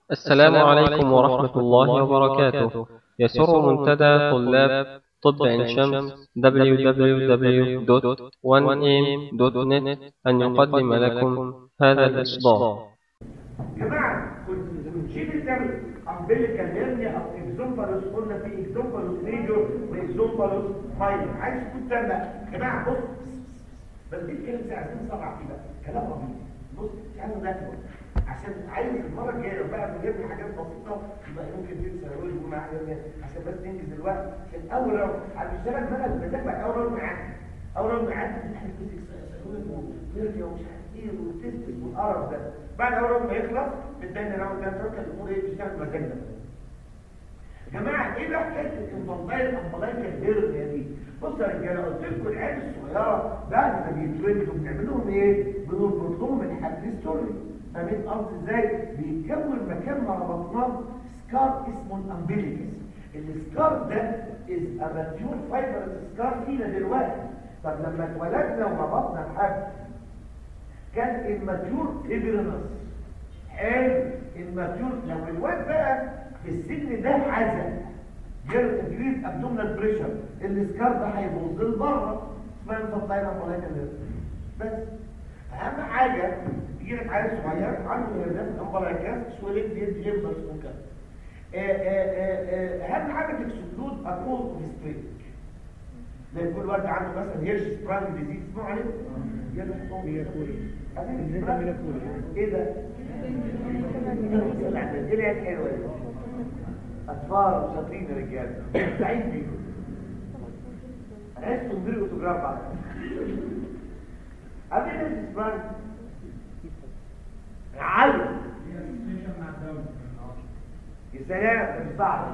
السلام عليكم ورحمة الله وبركاته يسر منتدى طلاب طب عين شمس www.1am.net أن يقدم لكم هذا الإصدار جماعة كنت بنشيل الدم امبليكال هيرنيا او اكزومبالوس قلنا في اكزومبالوس ميجور واكزومبالوس ماينور عايز تكون تم جماعة بص بس دي كلمة ساعتين سبعة كده كلام عبيط بص يعني ده عشان عايز المرة الجاية لو بقى بنجيب حاجات بسيطة يبقى ممكن تنسى يقول لي معايا هيرنيا عشان بس تنجز الوقت عشان اول راوند هتشتغل بقى المزاج بقى اول راوند معاك اول راوند معاك بتحل فيزيكس ومش عارف ايه وتستس والقرف ده بعد اول راوند ما يخلص بتبين راوند ده تركز الامور ايه بتشتغل مزاجنا يا جماعه ايه بقى حكايه الانفانتايل امبلايكال هيرنيا دي بصوا يا رجاله قلت لكم العيال الصغيره بعد ما بيتولدوا بنعمل لهم ايه بنربط لهم الحبلستوري فاهمين قصدي ازاي بيتكون مكان مع بطنهم سكار اسمه الامبليكس السكار ده از ا ماتيور فايبرس سكار فينا دلوقتي طب لما اتولدنا وربطنا الحبل كان الماتيور كبرنس حلو الماتيور لو الواد بقى في السن ده حزن غير تجريد ابدومينال بريشر السكار ده هيبوظ لبره اسمها انفانتايل امبلايكال بس اهم حاجه يجي لك عيل صغير عنده هرنات امبلايكال سويلنج بيدي امبلس وكده اهم حاجه تكسكلود اكول اوف ستريك لان كل واحد عنده مثلا هيرش سبرانج ديزيز اسمعوا عليه هي كوري ايه ده ايه الحلوه دي اطفال شاطرين يا رجاله سعيد بيكم انا عايز تنظري اوتوجراف بعد قبل ما سبرانج عالم يا سلام مش صعب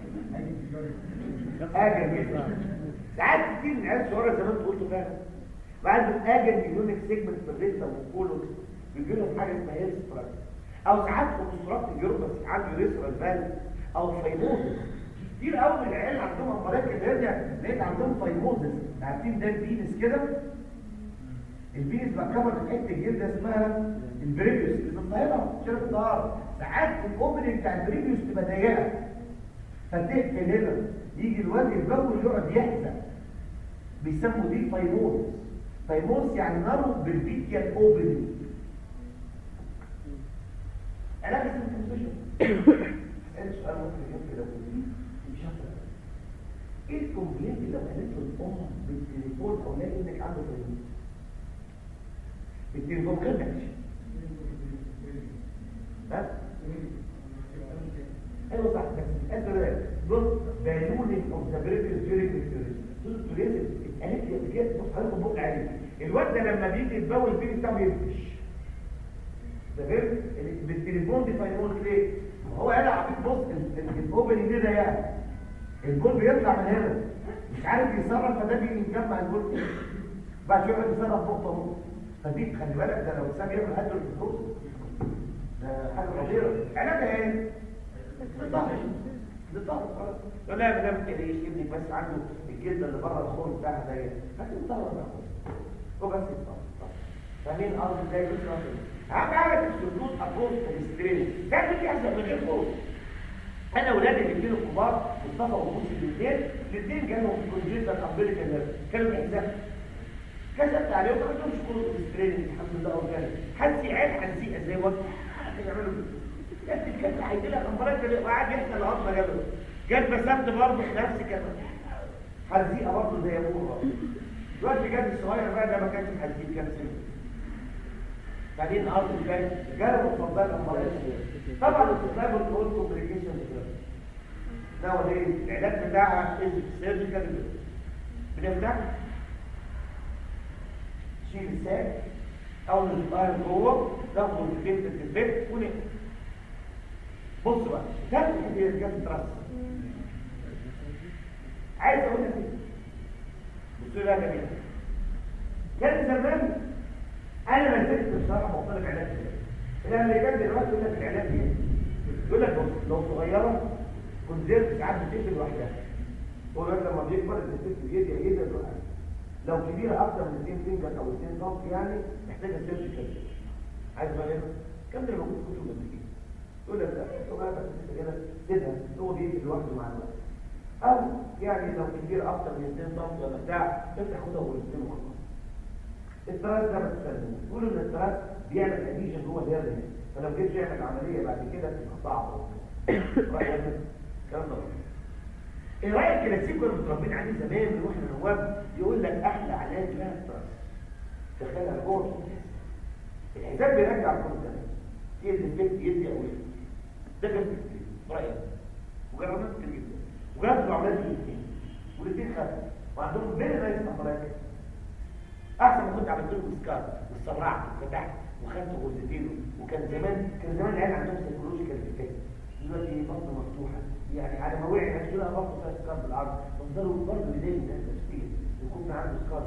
اجل جدا ساعات كتير من العيال الصغيره زي ما انت قلت فعلا بعد اجل مليونك سيجمنت في الريتا والكولوكس بيجي لهم حاجه اسمها هيلث براكتس او ساعات كونستراكت الجيروبس عنده ريسرال فالف او فايموزس كتير قوي من العيال عندهم امراض الهرنيا لقيت عندهم فايموزس عارفين ده الفينس كده الفينس بقى كفر حته جلد اسمها البريبيوس اللي الطايره شرب الظهر ساعات الاوبننج بتاع البريبيوس تبقى ضيقه فتقفل هنا يجي الواد يتبول يقعد يحزن بيسموا دي فايموز فايموز يعني نارو بالفيديال اوبننج علاج الكومبوزيشن اسال سؤال ممكن يجيب كده مش هفهم ايه الكومبلينت لو قالت له الام بالتليفون او لا انك عنده فايموز التليفون كده ها ايوه صح بس انت بص بالونينج اوف ذا بريفيوس ديورينج التوريزم اتقالت لي قبل كده بص حضرتك بقول عليه الواد ده لما بيجي يتبول البيبي بتاعه ينفش ده غير بالتليفون دي فاينول ليه هو قال عبيد بص الاوبن دي ده يعني البول بيطلع من هنا مش عارف يتصرف فده بيجي يجمع البول بعد شويه يتصرف نقطه نقطه فدي خلي بالك ده لو ساب يعمل هدر الفلوس ده حاجه خطيره علاجها ايه للضغط للضغط لا لا ما دام ايش ابنك بس عنده الجلده اللي بره الخور بتاعها ضيق هات الضغط بقى هو بس الضغط فاهمين الارض ازاي بس اهم حاجه السدود ابروس الاسترين ده اللي بيحصل من غير خوف انا ولادي الاثنين الكبار مصطفى وموسى الاثنين الاثنين كانوا كونجيتال امبليكال كانوا احزاب كشفت عليهم ما عندهمش كروت الاسترين الحمد لله اورجانيك حسي عين حسيئه زي وقت يعملوا كده انت كنت هيجي لك امراض اللي قاعد يحصل العظمه جنبه جت بسمت برضه نفس كده حزيقه برضه زي ابوه برضه دلوقتي جت الصغير بقى ده ما كانش حزيق كان سنه بعدين الارض الثاني جربوا اتفضل امراض طبعا استخدام الاول كومبليكيشن ده هو ايه العلاج بتاعها سيرجيكال بنفتح شيل الساك او نطلع جوه ناخد الفيلم في البيت ونقفل بص بقى ده اللي كانت تراس عايز اقول لك ايه بصوا لي يا جميل كان زمان انا ما زلت بصراحه بطلب علاج كده الامريكان دلوقتي يقول لك العلاج ايه يقول لك بص لو صغيره كنت زرت ساعات بتقفل لوحدها هو لما بيكبر الست بيدي يدي لوحدها لو كبيره اكتر من 2 فينجر او 2 سم يعني محتاجه سيرجيكال عايز بقى كم ده موجود في كتب الامريكيه يقول لك لا كده سيبها هو بيجي لوحده مع الوقت او يعني لو كبير اكتر من 2 سم ولا بتاع انت خدها ورسمه وخلاص التراس ده ما تستخدموش قولوا ان التراس بيعمل اديشن جوه الهرنيا فلو جيت يعمل عمليه بعد كده تبقى صعبه رايك الكلام ده ايه رايك الكلاسيكو اللي متربيين عليه زمان من واحنا نواب يقول لك احلى علاج لها التراس تخيلها جوه الحساب بيرجع كل ده يدي البيت يدي او يدي ده كان كتير رايك وجربنا كتير جدا وجربت الاولاد الاثنين والاثنين خدوا وعندهم بين نايس مراكز احسن ما كنت عملت لهم سكار وسرعت وفتحت وخدت غرزتين وكان زمان كان زمان العيال عندهم سيكولوجيكال افكت دلوقتي بطن مفتوحه يعني على ما وعي نفسه لها بطن فيها سكار بالعرض منظره برضه بيضايق الناس نفسيا يكون عنده سكار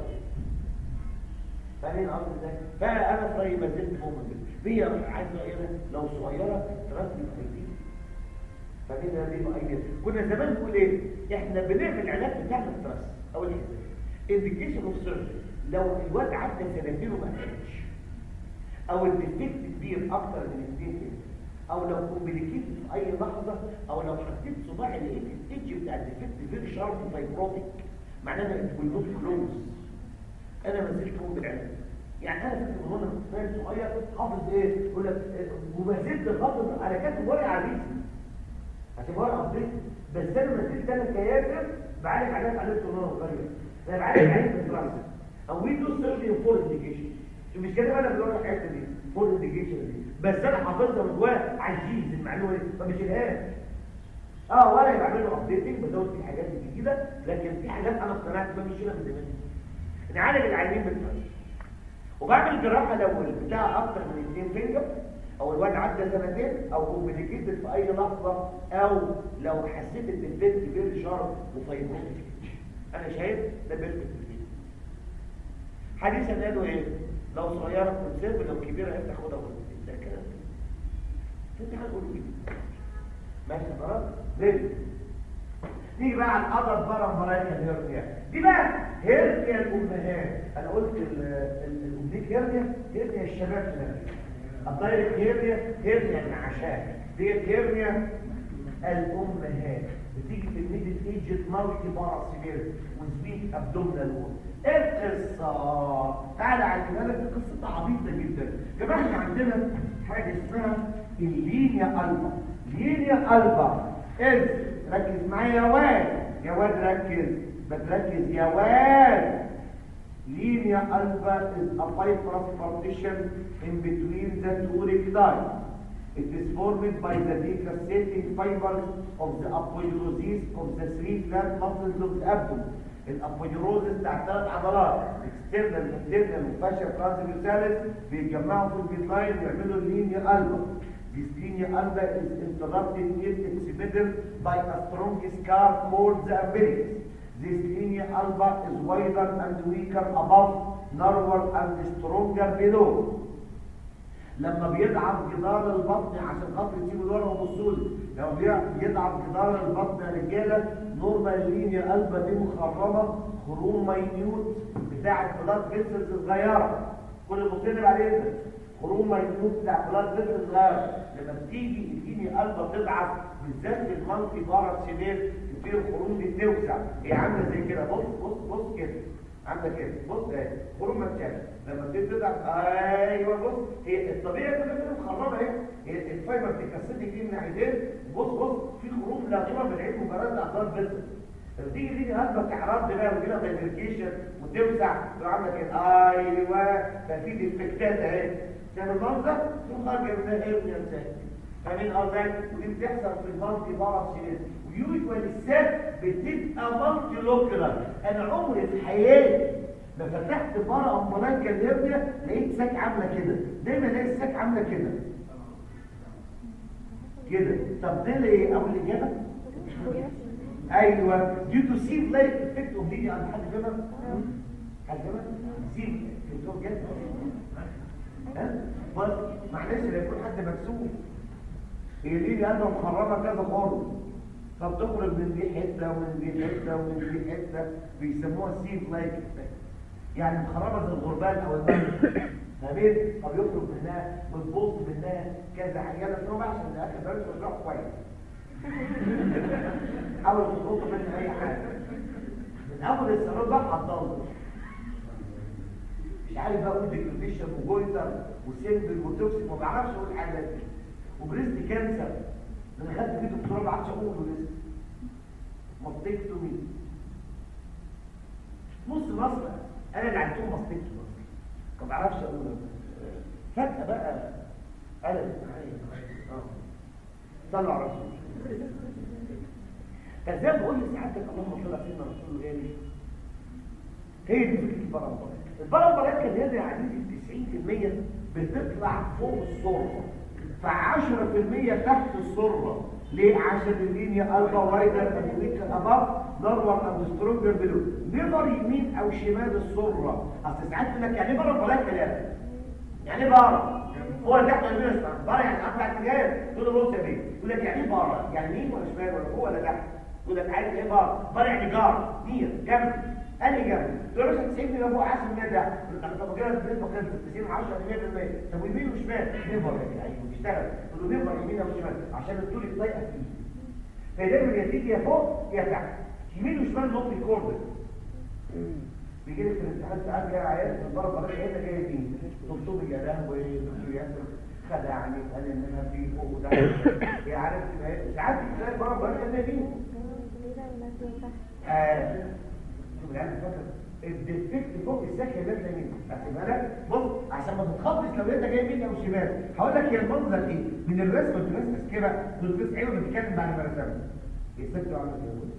فاهمين قصدي ازاي؟ فانا طيب ما زلت مؤمن هي عايز صغيره لو صغيره ترتب ايديك فاهمين ده بيبقى ايديك كنا زمان نقول ايه؟ احنا بنعمل العلاج بتاعنا التراس اول حاجه انديكيشن اوف سيرجري لو الواد عدى سنتين وما قالش او الديفكت كبير اكتر من اثنين كده او لو كومبليكيت في اي لحظه او لو حطيت صباعي لقيت الايدج بتاع الديفكت فيري شارب فايبروتيك معناه ان ات ويل نوت كلوز انا ما زلت هو بالعلاج يعني انا فاكر من وانا طفل صغير حافظ ايه يقول لك وما زلت حافظ على كاتب ورقه عزيز هتبقى ورقه ابديت بس انا ما زلت انا كياسر بعالج عليها اتعلمت وانا صغير انا بعالج عليها في الدراسه او ويندوز سيرجري فور انديكيشن مش كده انا بقول لك الحته دي فور انديكيشن دي بس انا حافظها من جوايا عجيز المعلومه دي فمش الهاش اه ولا بعمل له ابديتنج بزود فيه حاجات جديده لكن في حاجات انا اقتنعت بيها مش من زمان نعالج العيانين بالفرق وبعمل جراحه لو البتاع اكتر من اثنين فينجر او الواد عدى سنتين او كومبليكيتد في اي لحظه او لو حسيت ان البنت فيري شارب وفايبروتيك انا شايف ده بيرفكت حديثا قالوا ايه لو صغيره كونسيرف لو كبيره انت خدها وخدها ده كلام انت هتقول ايه ماشي خلاص ليه دي بقى القدر بره مرايكا الهرنيا دي بقى هرنيا الامهات انا قلت الاوبليك هرنيا هرنيا الشباب هنا الدايركت هرنيا هرنيا النعشات ديت هرنيا الامهات بتيجي في الميدل ايج مالتي باراسيلير وزويت ابدومينال وول القصه تعالى علمها لك القصه عبيطه جدا يا جماعه احنا عندنا حاجه اسمها اللينيا البا لينيا البا از ركز معايا يا واد يا واد ركز بتركز يا واد لينيا البا is a fibrous partition in between the two recti It is formed by the decussating fibers of the aponeurosis of the three flat muscles of the abdomen. الابونيوروزس بتاع ثلاث عضلات external internal وفاشيا transversalis بيتجمعوا في البيتلاين ويعملوا اللينيا البا This linear alba is interrupted in its middle by a strong scar called the umbilicus. This linear alba is wider and weaker above, narrower and stronger below. لما بيضعف جدار البطن عشان خاطر يسيبوا الورقه وبصوا لي لما بيضعف جدار البطن يا رجاله نورمال لينيا البا دي مخرمه خروم ماينيوت بتاع البلاد فيسلز الصغيره كل بصين عليه خروم ماينيوت بتاع بلاد فيسلز صغيره لما بتيجي اللينيا البا تضعف بالذات في المالتي باراسيلير تصير الخروم دي توسع هي عامله زي كده بص بص بص كده عامله كده بص اهي خروم مكان لما بتبتدي تضعف ايوه بص هي الطبيعه كده كده مخرمه اهي هي الفايبر بتكسدك دي من ناحيتين بص بص في خروم لا ترى بالعين مجرد اعضاء بس تيجي تيجي هبه كحرات بقى وكده دايفركيشن وتوسع تروح عامله كده ايوه ففي ديفكتات اهي شايف المنظر تقوم خارجه من ايه من فاهمين قصدي ودي بتحصل في المالتي باراسيلين ويوجوال السات بتبقى مالتي لوكرال انا عمري في حياتي ما فتحت بره امبولانكا الهرنيا لقيت ساك عامله كده دايما الاقي الساك عامله كده كده طب ده ليه اول اجابه ايوه due to see like effect of media عند حد فاهمها حد فاهمها سيب فهمتوا بجد ها بس معلش لا يكون حد مكسوف هي ليه قلبه مخربه كذا خالص فبتخرج من دي حته ومن دي حته ومن دي حته بيسموها سيف لايك يعني مخربه زي الغربال او المرض فاهمين طب يخرج منها وتبص منها كذا حاجه بس هو عشان الاخر درس وشرح كويس حاول تظبط منها اي حاجه من اول الصالون ده هتضل مش عارف بقى اقول ديكليشن وجويتر وسيمبل وتوكسيك ما بعرفش اقول الحاجات دي وبريست كانسر ده انا خدت فيه دكتوراه ما عادش اقوله لسه ماستكتومي نص مصر انا اللي عندهم ماستكتومي ما بعرفش اقوله فجاه بقى قلب معايا اه صلوا على الرسول فزي ما بقول لسعادتك اللهم صل على سيدنا رسول الله هي دي فكره البرامبرات البرامبرات كان يدري عديد 90% بتطلع فوق السره ف10% تحت السره ليه عشان اللينيا الفا وايدر امريكا الاباف نرور او سترونجر بلو نظر يمين او شمال السره اصل ساعات يقول لك يعني برامبرات ثلاثه يعني بارا هو اللي تحت البيرس بارا يعني اربع اتجاهات تقول له بص يا بيه يقول لك يعني ايه بارا يعني يمين ولا شمال ولا فوق ولا تحت يقول لك عايز ايه بارا بارا يعني جار نير جنب انهي جنب تقول له مثلا 90 يبقى فوق عايز من ده انا طب كده بنسبه كام 90 10 100% طب ويمين وشمال نيفر يعني ايوه بيشتغل تقول له نيفر يمين او شمال عشان الطول الضيقه فيه فدايما يا تيجي يا فوق يا تحت يمين وشمال نوت ريكوردد بيجي لك في الامتحان ساعات جاي عيال من بره بره ايه جاي مين دكتور يا لهوي دكتور ياسر خدعني قال ان انا في فوق وتحت يا عارف ساعات تلاقي بره بره كده مين اه شوف العيال فاكر الديفكت فوق السكه ده تلاقي مين احسبها لك بص عشان ما تتخضش لو انت جاي مين او شمال هقول لك هي المنظر ايه من الرسمه اللي رسمه كده كنت بس عينه بتتكلم بعد ما رسمها الست عامله ازاي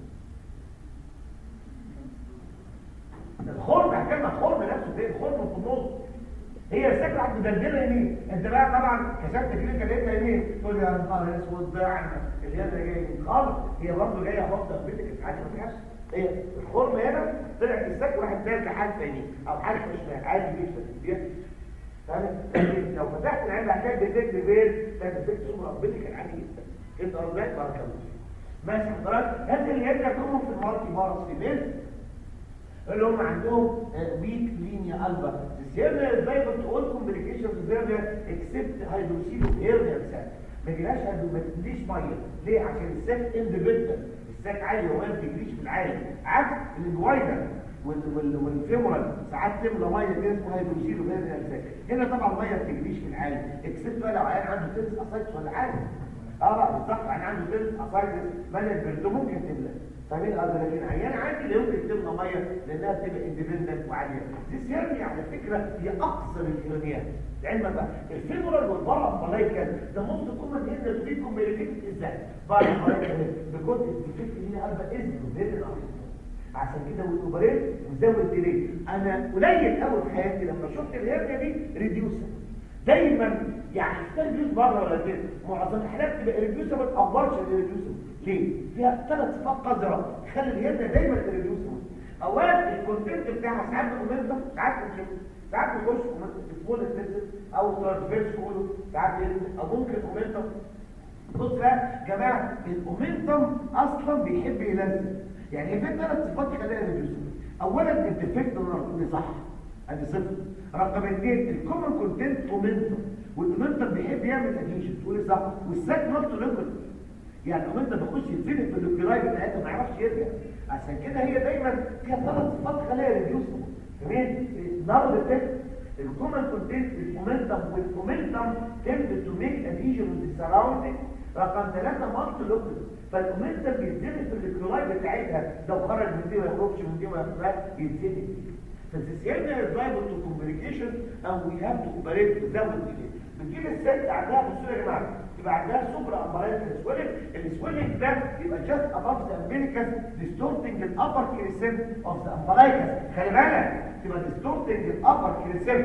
الخرم هكذا الخرم نفسه فين الخرم في النص هي السكرة عند مدلدلة يمين انت بقى طبعا كشفت كلينيكا لقيتها يمين تقول لي يا نهار اسود ده اليد جايه يمين خالص هي برضه جايه احط في بيتك حاجه ما فيهاش هي الخرم هنا طلعت السكرة راحت تاني حاجه يمين او حاجه شمال عادي جدا فاهم لو فتحت العين هتلاقي بيتك بين تلاقي بيتك سوبر ربنا كان عادي جدا انت ربنا بارك الله ماشي حضرتك هات اليد كلهم في المالتي بارس في بيت اللي هم عندهم ويك لينيا البا السيرنا ازاي بتقول كومبليكيشن زيرنا اكسبت هيدروسيلو هيرنيا ساك ما جيناش ما تديش ميه ليه عشان الساك اندبندنت الساك عالي وما بتجريش في العالي عكس الجوايدا والفيمورال ساعات تملى ميه كده اسمها هيدروسيلو هيرنيا ساك هنا طبعا الميه ما بتجريش في العالي اكسبت بقى لو عيان عنده تنس اسايتس ولا حاجه اه بقى بالظبط عيان عنده تنس اسايتس مالك برده ممكن تملى فاهمين قصدي لكن عيان عادي لا يمكن تملى ميه لانها بتبقى اندبندنت وعاليه دي سيرني على فكره هي اقصر الهرنيات علما بقى الفيمورال والبارا ملايكا ده ممكن تكون هنا تبي كومبليكيتد ازاي بارا ملايكا بيكون الديفكت دي قلبه اذن غير عشان كده والاوبريت وزود ديلي انا قليل قوي في حياتي لما شفت الهرنيا دي ريديوسر دايما يعني ترجيز مره ولا اتنين معظم الحالات تبقى ريديوسر ما تقبرش الريديوسر ليه؟ فيها ثلاث صفات قذرة تخلي الهرنة دايما ريديوسر اولا الكونتنت بتاعها ساعات بكومنتم ساعات بتشوف ساعات بيخش في فول السيستم او ترانسفيرس كله ساعات ينزل او ممكن كومنتم بص بقى يا جماعه الاومنتم اصلا بيحب ينزل يعني في ثلاث صفات تخليها ريديوسر اولا الديفكت اللي صح ادي صفر رقم اثنين الكومن كونتنت اومنتم والاومنتم بيحب يعمل اديشن تقول صح والساك نفسه ليكويد يعني لو انت بتخش يتزنق في الكلاي بتاعتها ما يعرفش يرجع عشان كده هي دايما فيها ثلاث صفات خلايا ريديوس تمام نار التكت الكومن كونتنت المومنتم والمومنتم تمد تو ميك اديشن وذ سراوندينج رقم ثلاثة مالتي لوكل فالمومنتم بيتزنق في الكلاي بتاعتها لو خرج من دي ما يخرجش من دي ما يخرجش يتزنق فالسيرنا is liable to communication and we have to operate without delay بتجيب الست عندها بصوا يا جماعه يبقى عندها سوبر امبرايز سويلنج السويلنج ده يبقى just above the umbilicus distorting the upper crescent of the umbilicus خلي بالك تبقى distorting the upper crescent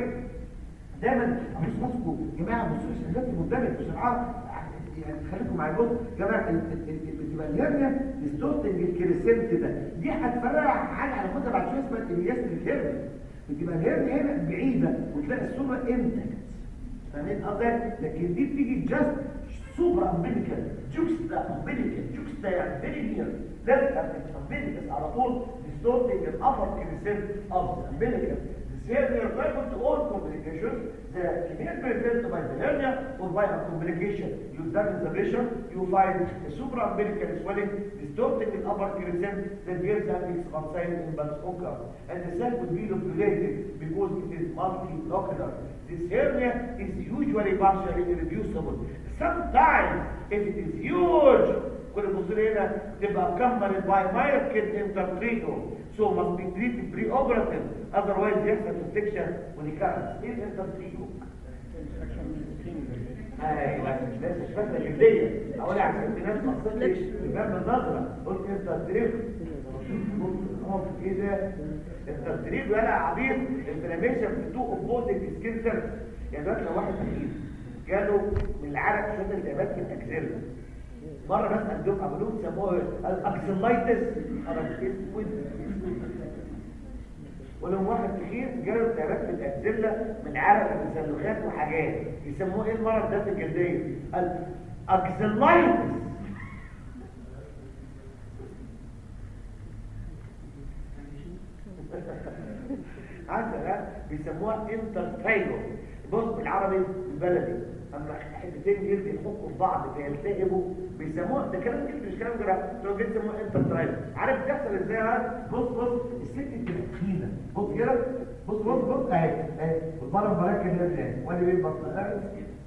دايما مش ماسكوا يا جماعه بصوا الشهادات قدامك بسرعه يعني خليكم معايا بص يا جماعه بتبقى الهرنيا ديستورتنج الكريسنت ده دي هتفرع حاجه على فكره بعد شويه اسمها الياستريك هيرنيا بتبقى الهرنيا هنا بعيده وتلاقي الصوره انتكت فاهمين قصدي لكن دي بتيجي جاست سوبر امبليكال جوكستا امبليكال جوكستا يعني فيري نير لازم امبليكال على طول ديستورتنج الابر كريسنت اوف امبليكال hernia is liable to all complications. The female present by the hernia or by a complication. You examine the patient, you find a supraumbilical swelling, distorting the upper crescent, then gives an expansile impulse occur. And the cell will be lobulated because it is multilocular. This hernia is usually partially irreducible. Sometimes, if it is huge, كل بصير هنا تبقى كمرت by myokid intertrigo so must be treated pre-operative otherwise يحصل infection ونكارس ايه الانترتريجو؟ ايوه بس مش فاكره جلديه اقول عشان في ناس ما تصدقش بجنب النظره قلت انترتريجو ايه ده؟ الانترتريجو يا عبيط انفلاميشن في تو اوبوزيت سكين سيرفيس يعني دلوقتي لو واحد تخين جاله من العرق شويه التهابات في الاكزيلا مرة بس عندهم عملوه سموه الاكسلايتس ولو واحد تخين جاله التهابات في الاكزيلا من عرق وتسلخات وحاجات يسموه ايه المرض ده في الجلديه الاكسلايتس عارفه بيسموها انترتايلو بص بالعربي البلدي اما حتتين جلد يحطوا في بعض فيلتهبوا بيسموها ده كلام جلد مش كلام جراح لو جلد يسموها انترترايل عارف بتحصل ازاي ها بص بص الست بتبقى تخينه بص كده بص بص بص اهي اهي والبره المراكب كده ازاي وادي بين بطنها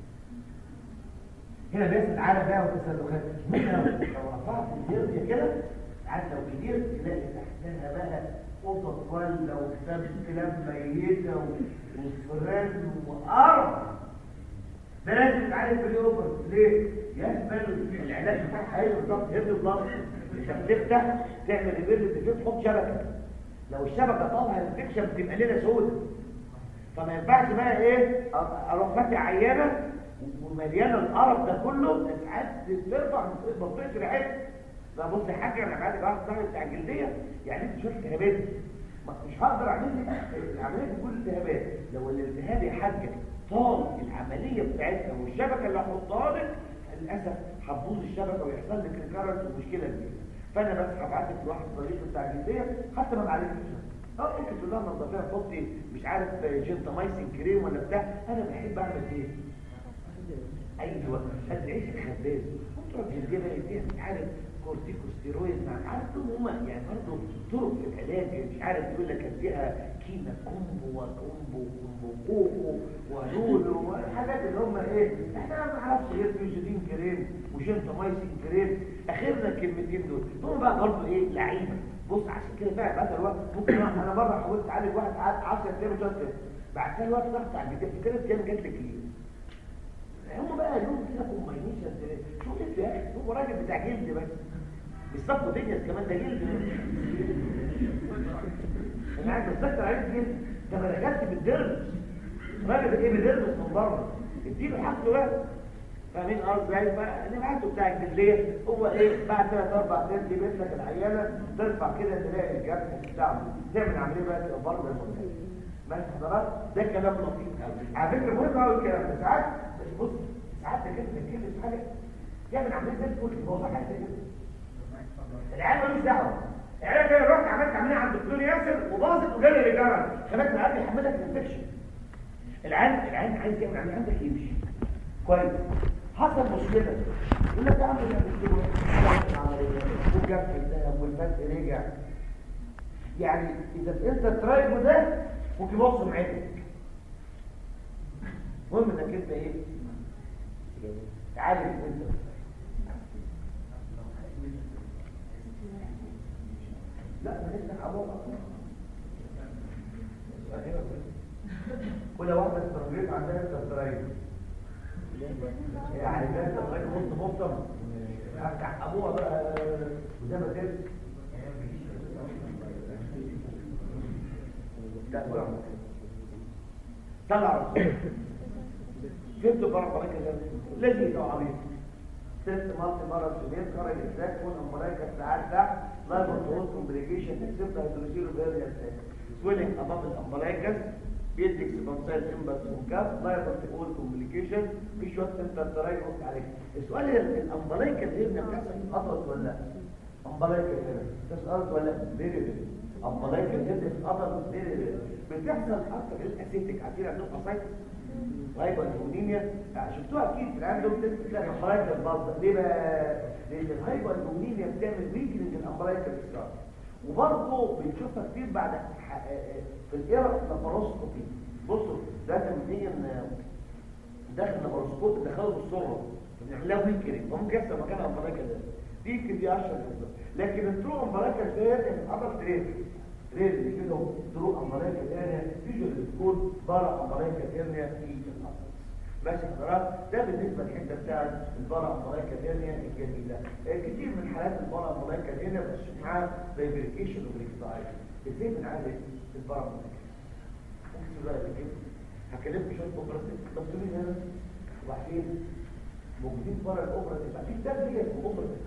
هنا بس العالم بقى والتسلخات ممكن لو رفعت الجلد كده عارف لو كبير تلاقي تحتها بقى قطط ولا وكتاب كلاب ميته وفران وقرف ده لازم تتعالج باليوبر ليه؟ يهبل العلاج بتاعها ايه بالظبط هبل الضغط انت بتفتح تعمل ريبيرد تجيب تحط شبكه لو الشبكه طالعه انفكشن بتبقى ليله سودة فما ينفعش بقى ايه اروح فاتح عيانه ومليانه القرف ده كله ساعات ترفع منطقه العين لا بص يا حاج انا بعالج واحد صاحبي بتاع الجلديه يعني انت شوف التهابات مش هقدر اعمل لك العمليه دي كل التهابات لو الالتهاب يا حاجه طال العمليه بتاعتها والشبكه اللي هحطها لك للاسف هتبوظ الشبكه ويحصل لك ريكارنس ومشكله كبيره فانا بس هبعت لك لواحد صديق بتاع الجلديه حتى ما معلش اه ممكن تقول لها نظفيها تحطي مش عارف جنتامايسين كريم ولا بتاع انا بحب اعمل ايه ايوه هتعيش الخباز تروح الجلديه بقى يديها مش عارف كورتيكوستيرويد مع عارف هم يعني برضه طرق في العلاج مش عارف يقول لك اديها كيما كومبو وكومبو كومبو كوكو ولولو والحاجات اللي هم ايه احنا ما نعرفش غير فيوجيدين كريم وجنتامايسين كريم اخرنا الكلمتين دول هم بقى برضه ايه لعيبه بص عشان كده فعلا بعد الوقت ممكن انا مره حاولت اعالج واحد قعد 10 ايام وثلاث ايام بعد كده الوقت ضغط على الجديد في ثلاث ايام جات لك ليه هم بقى لهم كده كومباينيشن شوف انت يا اخي هو راجل بتاع جلد بس مش صفه دنيا كمان ده جلد انا عايز اتذكر عليك جلد ده ما دخلت بالدرس راجل ايه بدرس من بره اديله حقه بقى فاهمين ارض زي بقى انا بعته بتاع الجلديه هو ايه بعد ثلاث اربع ايام تجيب لك العيانه ترفع كده تلاقي الجرح بتاعه تعمل عمليه بقى تبقى بره المنطقه ماشي حضرات ده كلام لطيف قوي على فكره مهم قوي الكلام ده ساعات بس بص ساعات كده بتتكلم في حاجه يعمل عمليه زي الفل الموضوع حاجه كده العيال ملوش دعوه العيال جاي رحت عملت عمليه عند الدكتور ياسر وباظت وجالي رجاله خلاك العيال يحملك الانفكشن العيال العيال عايز يعمل عمليه عندك يمشي كويس حصل مشكله يقول لك يا عم ده الدكتور وجاب الذهب والفتح رجع يعني اذا انت ترايبه ده ممكن يوصل معاك المهم انك انت ايه تعالج انت لا ما نفتح ابواب كل واحدة استرجيت عندها استرجيت يعني ده استرجيت نص مصر افتح ابوها بقى وزي ما تبقى طلع رسول جبت برا كده لازم طبعا ست مرات مرة في اليوم خرج الإسلاك كون المرايكة ساعات ده لا بطول كومبليكيشن اكسبت هيدروسيرو بيريا ساك سويلنج أمام الأمبلايكس بيدك سبانسايل امباس وكاب لا بطول كومبليكيشن في شوية انت ترايك عليك السؤال الأمبلايكة دي بتحصل أطرس ولا لا؟ أمبلايكة كده تسألت ولا بيري بيري امبلايكال هيرنيا في القدر بتحصل اكتر الاسيتيك عارفين عندهم اسايتس هايبرتونيميا شفتوها اكيد في العام دول تلاقي الامبلايكال باظ ليه بقى لان الهايبرتونيميا بتعمل ويكنج الامبلايكال ستار وبرضه بنشوفها كتير بعد ح- في الايرا لاباروسكوبي بصوا ده كان مبين داخل لاباروسكوب دخله بالصوره بنعملها ويكري ممكن يحصل مكان امبلايكال ده دي دي اشهر بالظبط لكن الترو امبلايكال ده يعني اضر تريد تريد اللي كده ترو امبلايكال اريا يوجوالي بتكون بارا امبلايكال اريا في الأطلس. ماشي حضرات ده بالنسبه للحته بتاعت البارا امبلايكال اريا الجميله آه، كتير من حالات البارا امبلايكال اريا بس معاها فايبريكيشن وبريكتايل ازاي بنعالج البارا امبلايكال ممكن تقول لك كده هكلمكم شويه اوبراتيف دكتورين هنا وبعدين موجودين بره الاوبراتيف في كتاب دي اسمه اوبراتيف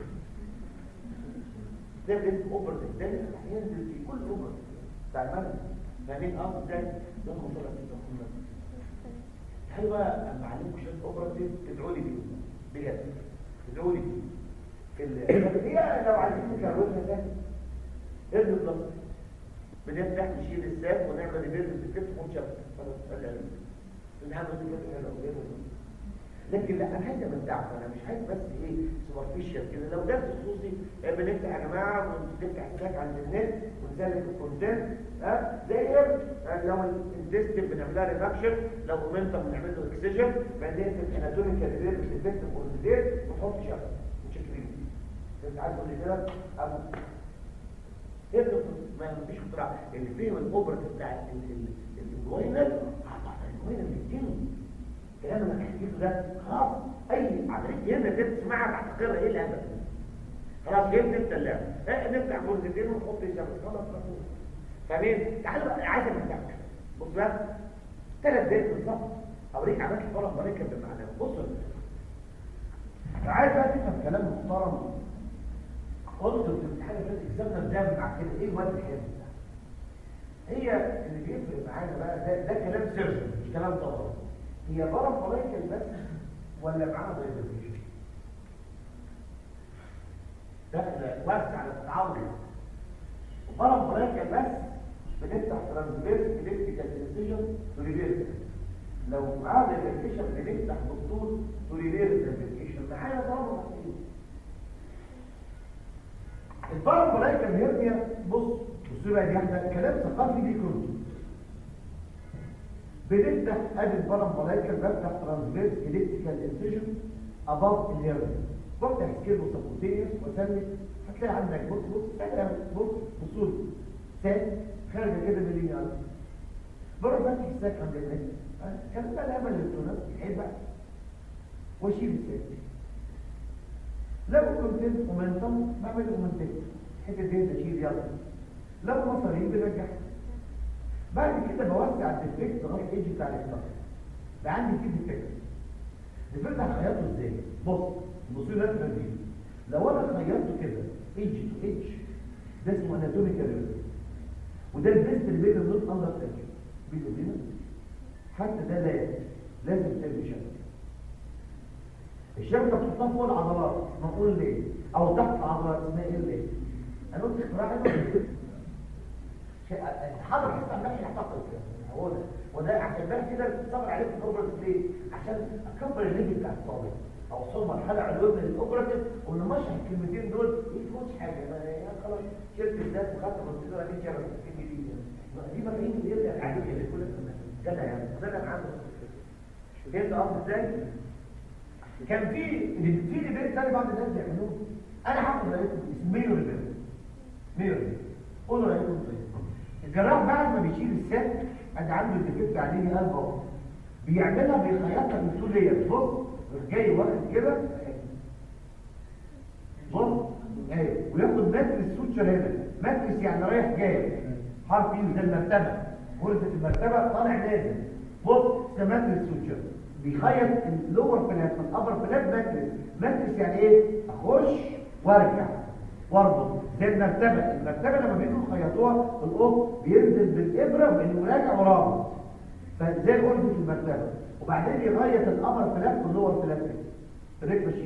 ده اسمه اوبراتيف ده هينزل في كل اوبراتيف بتاع المنزل فاهمين اه ازاي ده خطوره في هل بقى اما علمكم شويه اوبراتيف تدعوا لي بيه بجد تدعوا لي بيه في ال... هي لو عايزين نكروتها ده ارجع بلس بنفتح نشيل الساب ونعمل ريفيرس بالكتف ونشبك خلاص ادي علم الحمد لله كده حلو لكن لا انا عايز امتعكم انا مش عايز بس ايه سوبرفيشال كده لو درس خصوصي آه، بنفتح يا جماعه ونفتح حساب على النت ونسلك الكونتنت ها زي ايه آه، لو الانتستين بنعملها ريدكشن لو مومنتم بنعمل له اكسجن بعدين في الاناتوميكال ريليف ديفكت اوربيتير ونحط شبكه متشكرين انت عايز تقول لي كده ابو ايه ده ما فيش اختراع اللي فيه الاوبرا بتاع الجوينال الجوينال بيتم الكلام اللي انا حكيته ده خلاص اي عمليه هنا كده تسمعها بعتقدها ايه الهبل خلاص فهمت انت اللعبه اه نفتح جزئين ونحط شبكه خلاص مفهوم فاهمين تعالوا بقى عايز امتعك بص بقى ثلاث دقايق بالظبط اوريك عملت فرق مركب بالمعنى بص عايز بقى تفهم كلام محترم قلت في الامتحان اللي فات اكزامنا بنعمل مع كده ايه واد الحفظ ده هي اللي بيفرق معانا بقى ده, ده كلام سيرجن مش كلام طبعا هي بره فلايكل بس ولا معاها دايفرجيشن داخله واسع على التعوض وبره فلايكل بس بنفتح ترانسفيرس الكتريكال انسيجن ريفيرس لو معاها دايفرجيشن بنفتح دكتور ريفيرس دايفرجيشن معايا ضربه مكتوب البارامبلايكال هيرنيا بص بصوا بقى دي احنا كلام ثقافي دي كله بنفتح ادي البارامبلايكال بفتح ترانسفيرس الكتريكال انسيجن اباف الهيرنيا بفتح سكيل وسبوتينيوس واسلك هتلاقي عندك بص بص سهل بص بصوا لي ساك خارجه كده من اللي بره فتح الساك عند الناس كان بقى الامل الالكترونات يحب بقى واشيل الساك لو كنت مومنتم بعمل مومنتم الحته دي تشيل يلا لو مصاريف بنرجع بعد كده بوسع الديفكت لغايه الايدج بتاع الاختار بقى عندي فيه ديفكت الديفكت هخيطه ازاي بص بصوا ده دي لو انا خيطته كده ايدج تو ايدج ده اسمه اناتوميكال ريزم وده البيست اللي بين النوت اندر تنشن بينه وبينه حتى ده لازم لازم تعمل شبكه الشبكه بتحطها فوق العضلات نقول ليه او تحت العضلات اسمها ايه ليه انا قلت اختراع حلو حاضر حتى عمال يعتقد كده هو ده وده عشان بقى كده صبر عليك في الاوبراتيف ليه عشان اكبر الليفل بتاع الطالب او اوصل مرحله علويه من الاوبراتيف وان ماشي الكلمتين دول يفوت حاجه ما يا خلاص شلت الذات وخدت البروسيدور دي كده دي دي مفاهيم اللي يبدا عليك اللي كل كده يعني ده انا عنده فهمت قصدي ازاي كان في في ريبيت تاني بعض الناس بيعملوه انا هاخد رايكم اسمه ميرو ريبيت ميرو ريبيت قولوا رايكم ازاي الجراح بعد ما بيشيل السات ادي عنده الديفكت عليه قلب اهو بيعملها بيخيطها من تو لير بص جاي واخد كده بص اهي وياخد متر سوتشر هنا مترس يعني رايح جاي حرف يو زي المرتبه غرفه المرتبه طالع نازل بص ده متر سوتشر بيخيط اللور فلات من الابر فلات ماتريس ماتريس يعني ايه اخش وارجع واربط زي المرتبه المرتبه لما بيجوا يخيطوها القط بينزل بالابره وبينه راجع ورابط فزي غرفه المرتبه وبعدين يغيط الابر فلات واللور فلات رجل شيس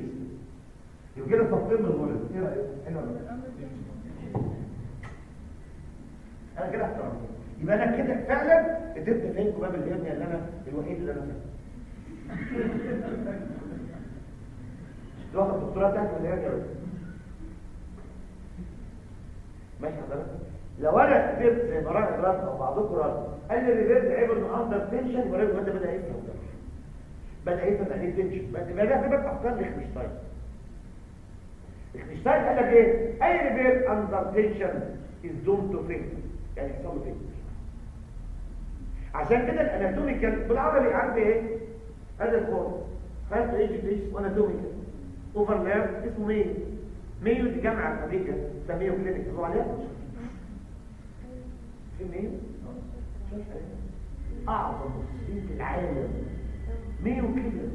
يبقى كده تصفير من الغرز ايه رايك حلو ولا لا؟ انا كده احترمت يبقى انا كده فعلا قدرت فهمكم باب الهرنيا اللي انا الوحيد اللي انا فاهمه واخد الدكتوراه بتاعتي ولا ايه ماشي حضرتك لو انا كتبت زي ما راجل رد او بعضكم رد قال لي الريفيرس عيب انه اندر تنشن يبقى الراجل ده بدا يفهم بدا يفهم يعني ايه تنشن بدا بدا في بقى افكار لخنشتاين خنشتاين قال لك ايه اي ريفير اندر تنشن از دوم تو فيل يعني يحصل له فيل عشان كده الاناتوميكال بالعربي عندي ايه هذا الكورس خدت ايج بيس واناتوميكال اوفرلاب اسمه ميو ميو دي جامعه امريكا اسمها ميو كلينيك تقولوا عليها في ميو اعظم مستشفيين في العالم ميو كلينيك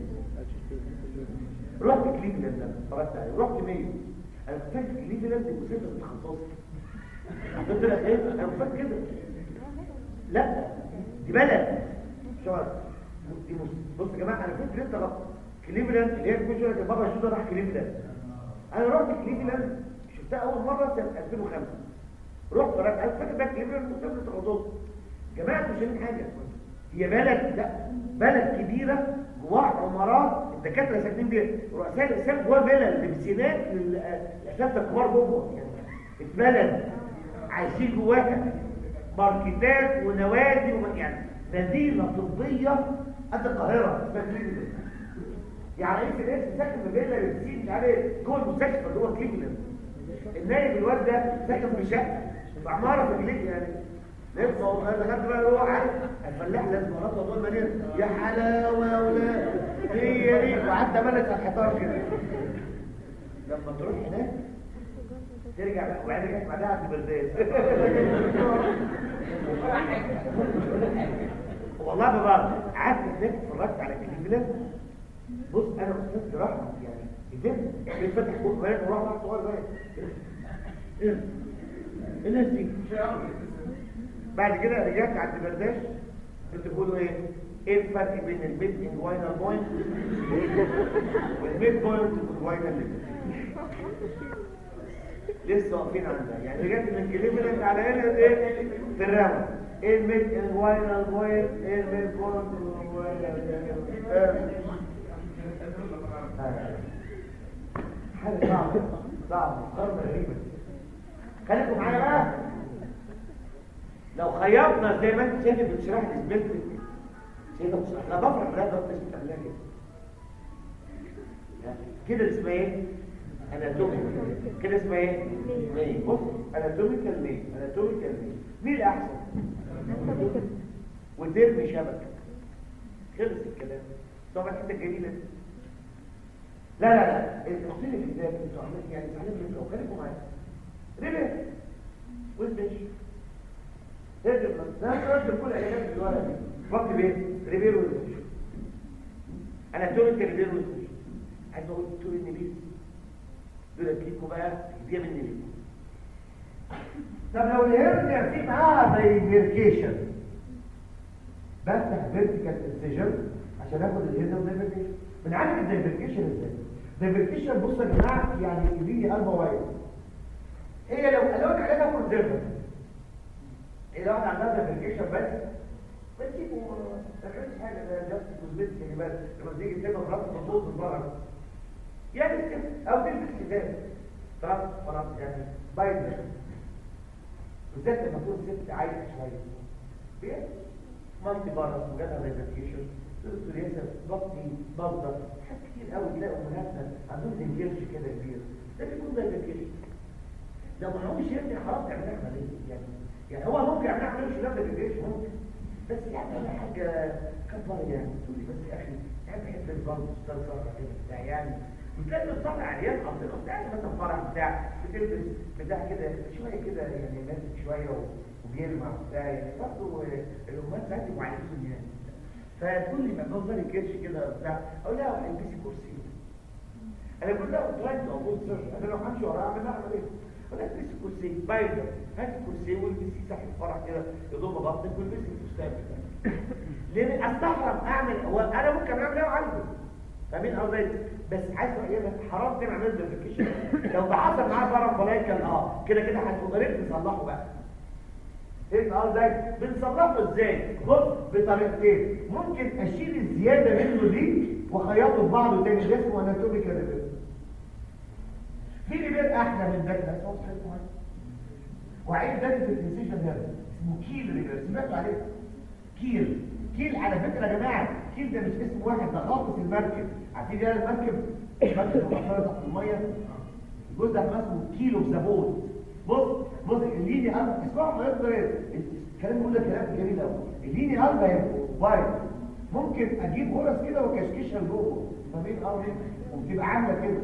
رحت كليفلاند لما اتفرجت عليه رحت ميو انا كنت فاكر كليفلاند مسافه التخصص قلت لك ايه انا كنت فاكر كده لا دي بلد شو دي مس- بص يا جماعه انا كنت لسه غلط كليفلاند اللي هي كل شويه بابا شو راح كليفلاند انا رحت كليفلاند شفتها اول مره سنه 2005 رحت رحت انا فاكر ده كليفلاند مسافه التخصص جماعه مش فاهمين حاجه هي بلد لا بلد كبيره جواها عمارات الدكاتره ساكنين فيها رؤساء الاقسام جواها فيلا لبسينات للاساتذه الكبار جوه يعني البلد عايشين جواها ماركتات ونوادي وم... يعني مدينه طبيه قد القاهره اسمها كليفلاند يعني انت ناس ساكن في فيلا لبسين مش عارف جوه المستشفى جوه كليفلاند النايب الواد ده ساكن في شقه في عماره في كليفلاند يعني لسه هو انا خدت بقى هو عارف الفلاح لازم ينطط طول المدينه يا حلاوه يا ولاد هي دي وقعدت املك على الحيطان كده لما تروح هناك ترجع بقى وبعدين رجعت بعدها عند بردان والله ببعض قعدت هناك اتفرجت على كليفلاند بص انا استاذ جراحه يعني قدرت بيتفتح بوق بنات وراح واحد صغير زي ايه ايه الناس دي بعد كده رجعت عند برداش كنت بقولوا ايه ايه الفرق بين الميد انجوينال بوينت والميد بوينت والانجوينال ليميت لسه واقفين عندها يعني رجعت من كليفلاند على هنا ايه في الراوند ايه الميد انجوينال بوينت ايه الميد بوينت والانجوينال حاجه صعبه صعبه مقارنه غريبه خليكم معايا بقى لو خيطنا زي ما انت شايف بتشرح لي سبيلت شايفه بتشرح لا بفرح بلا ده مش بتعملها كده كده اسمها ايه اناتوميكال كده اسمها ايه مي بص اناتوميكال مي اناتوميكال مي مين الاحسن وترمي شبكه خلص الكلام طبعا حته جميله دي. لا لا لا التفصيل في ذلك انتوا عاملين يعني زعلان منه لو خليكم معايا ريبير والبش ترجم ده ترجم كل ايام في الورقه دي وقت بيه ريبير والبش انا تقول ريبير والبش عايز اقول تقول النبيل دول ليكوا بقى دي من النبيل طب لو الهرنيا في معاها دايفيركيشن بفتح فيرتيكال انسجن عشان اخد الهرنيا ودايفيركيشن بنعالج الدايفيركيشن ازاي دايفيركيشن بص يا جماعه يعني يجي لي قلبه وايد هي لو قالوا لك عليها كونزرفر هي لو واحد عندها دايفيركيشن بس بتجيبه ما تعملش حاجه ده جاست كوزمتيك يعني بس لما تيجي تكلم راسك مبوظ من بره يعني كده او تلبس حزام خلاص خلاص يعني بايظ بالذات لما تكون ست عايشه شويه مالتي بارس وجالها دايفيركيشن السورياسة بطني بلطة حاجات كتير قوي تلاقوا امهاتنا عندهم زنجرش كده كبير ده بيكون دايفيركيشن لو ما عملوش يرجع خلاص يعمل عمليه يعني يعني هو ممكن يعمل عمليه مش لابد دايفيركيشن ممكن بس يعني حاجه كبر يعني تقول لي بس يا اخي يعني بحب البلط استاذ صفرا كده بتاع يعني وتلاقي الطبع عريان قصدنا بتاع مثلا فرح بتاع بتلبس بتاع كده شويه كده يعني ماسك شويه وبيلمع بتاع يعني برضه الامهات ساعات يبقوا عايزين يعني فتقول لي ما بفضل الكرش كده بتاع اقول لها البسي كرسي انا بقول لها ترايت او سيرش انا لو همشي وراها اعمل لها عمليه اقول لها البسي كرسي بايظه هات الكرسي والبسي تحت الفرح كده يضم بطنك والبسي الفستان بتاعك لان استحرم اعمل هو انا ممكن اعمل ايه وعايزه فاهمين قصدي بس عايز اقول حرام تعمل عمليه فيريفيكيشن لو ده حصل معاه فرم فلايكال اه كده كده هتقدر تصلحه بقى فهمت ازاي بنصلحه ازاي بص بطريقتين ممكن اشيل الزياده منه دي واخيطه ببعضه تاني ده اسمه اناتوميكال ريبير في ريبير احلى من ده بس هو صحيح معين وعيب ده في الانسيشن هنا اسمه كيل ريبير سمعتوا عليه كيل كيل على فكره يا جماعه كيل ده مش اسم واحد ده خاص المركب عارفين ايه المركب المركب المحفره تحت الميه الجزء ده اسمه كيلو اوف ذا بوت بص بص الليني قلب اسمعوا حضرتك ايه الكلام بيقول لك كلام جميل قوي الليني قلب اهي وايد ممكن اجيب غرز كده واكشكشها لجوه فاهمين قصدي وبتبقى عامله كده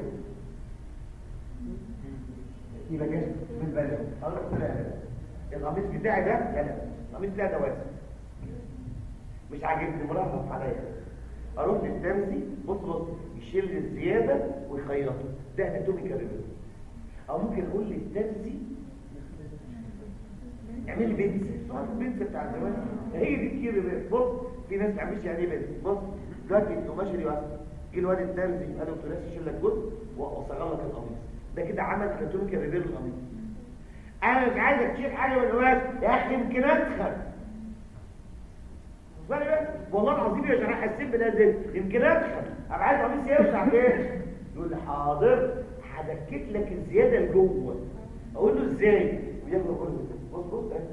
يبقى كده من بالك القميص بتاعي ده لا القميص بتاعي ده واسع مش عاجبني مرهف عليا اروح للتمسي بص بص يشيل الزياده ويخيطه ده اناتوميكال ريفيو او ممكن اقول للتمسي اعمل لي بنت البنت بتاع زمان هي دي كتير ريفيو بص في ناس ما تعملش يعني ايه بنت بص دلوقتي انتوا ماشي دلوقتي جه الواد التمسي قال له ناس يشيل لك جزء واصغر لك القميص ده كده عمل اناتوميكال ريفيو للقميص انا مش عايزك تشيل حاجه من القماش يا اخي يمكن ادخل بالي بس والله العظيم يا جماعه حسيت بنازل يمكن ادخل ابقى عايز قميص يوسع كده يقول لي حاضر هدكك لك الزياده لجوه اقول له ازاي وياخد كله بص بص اهي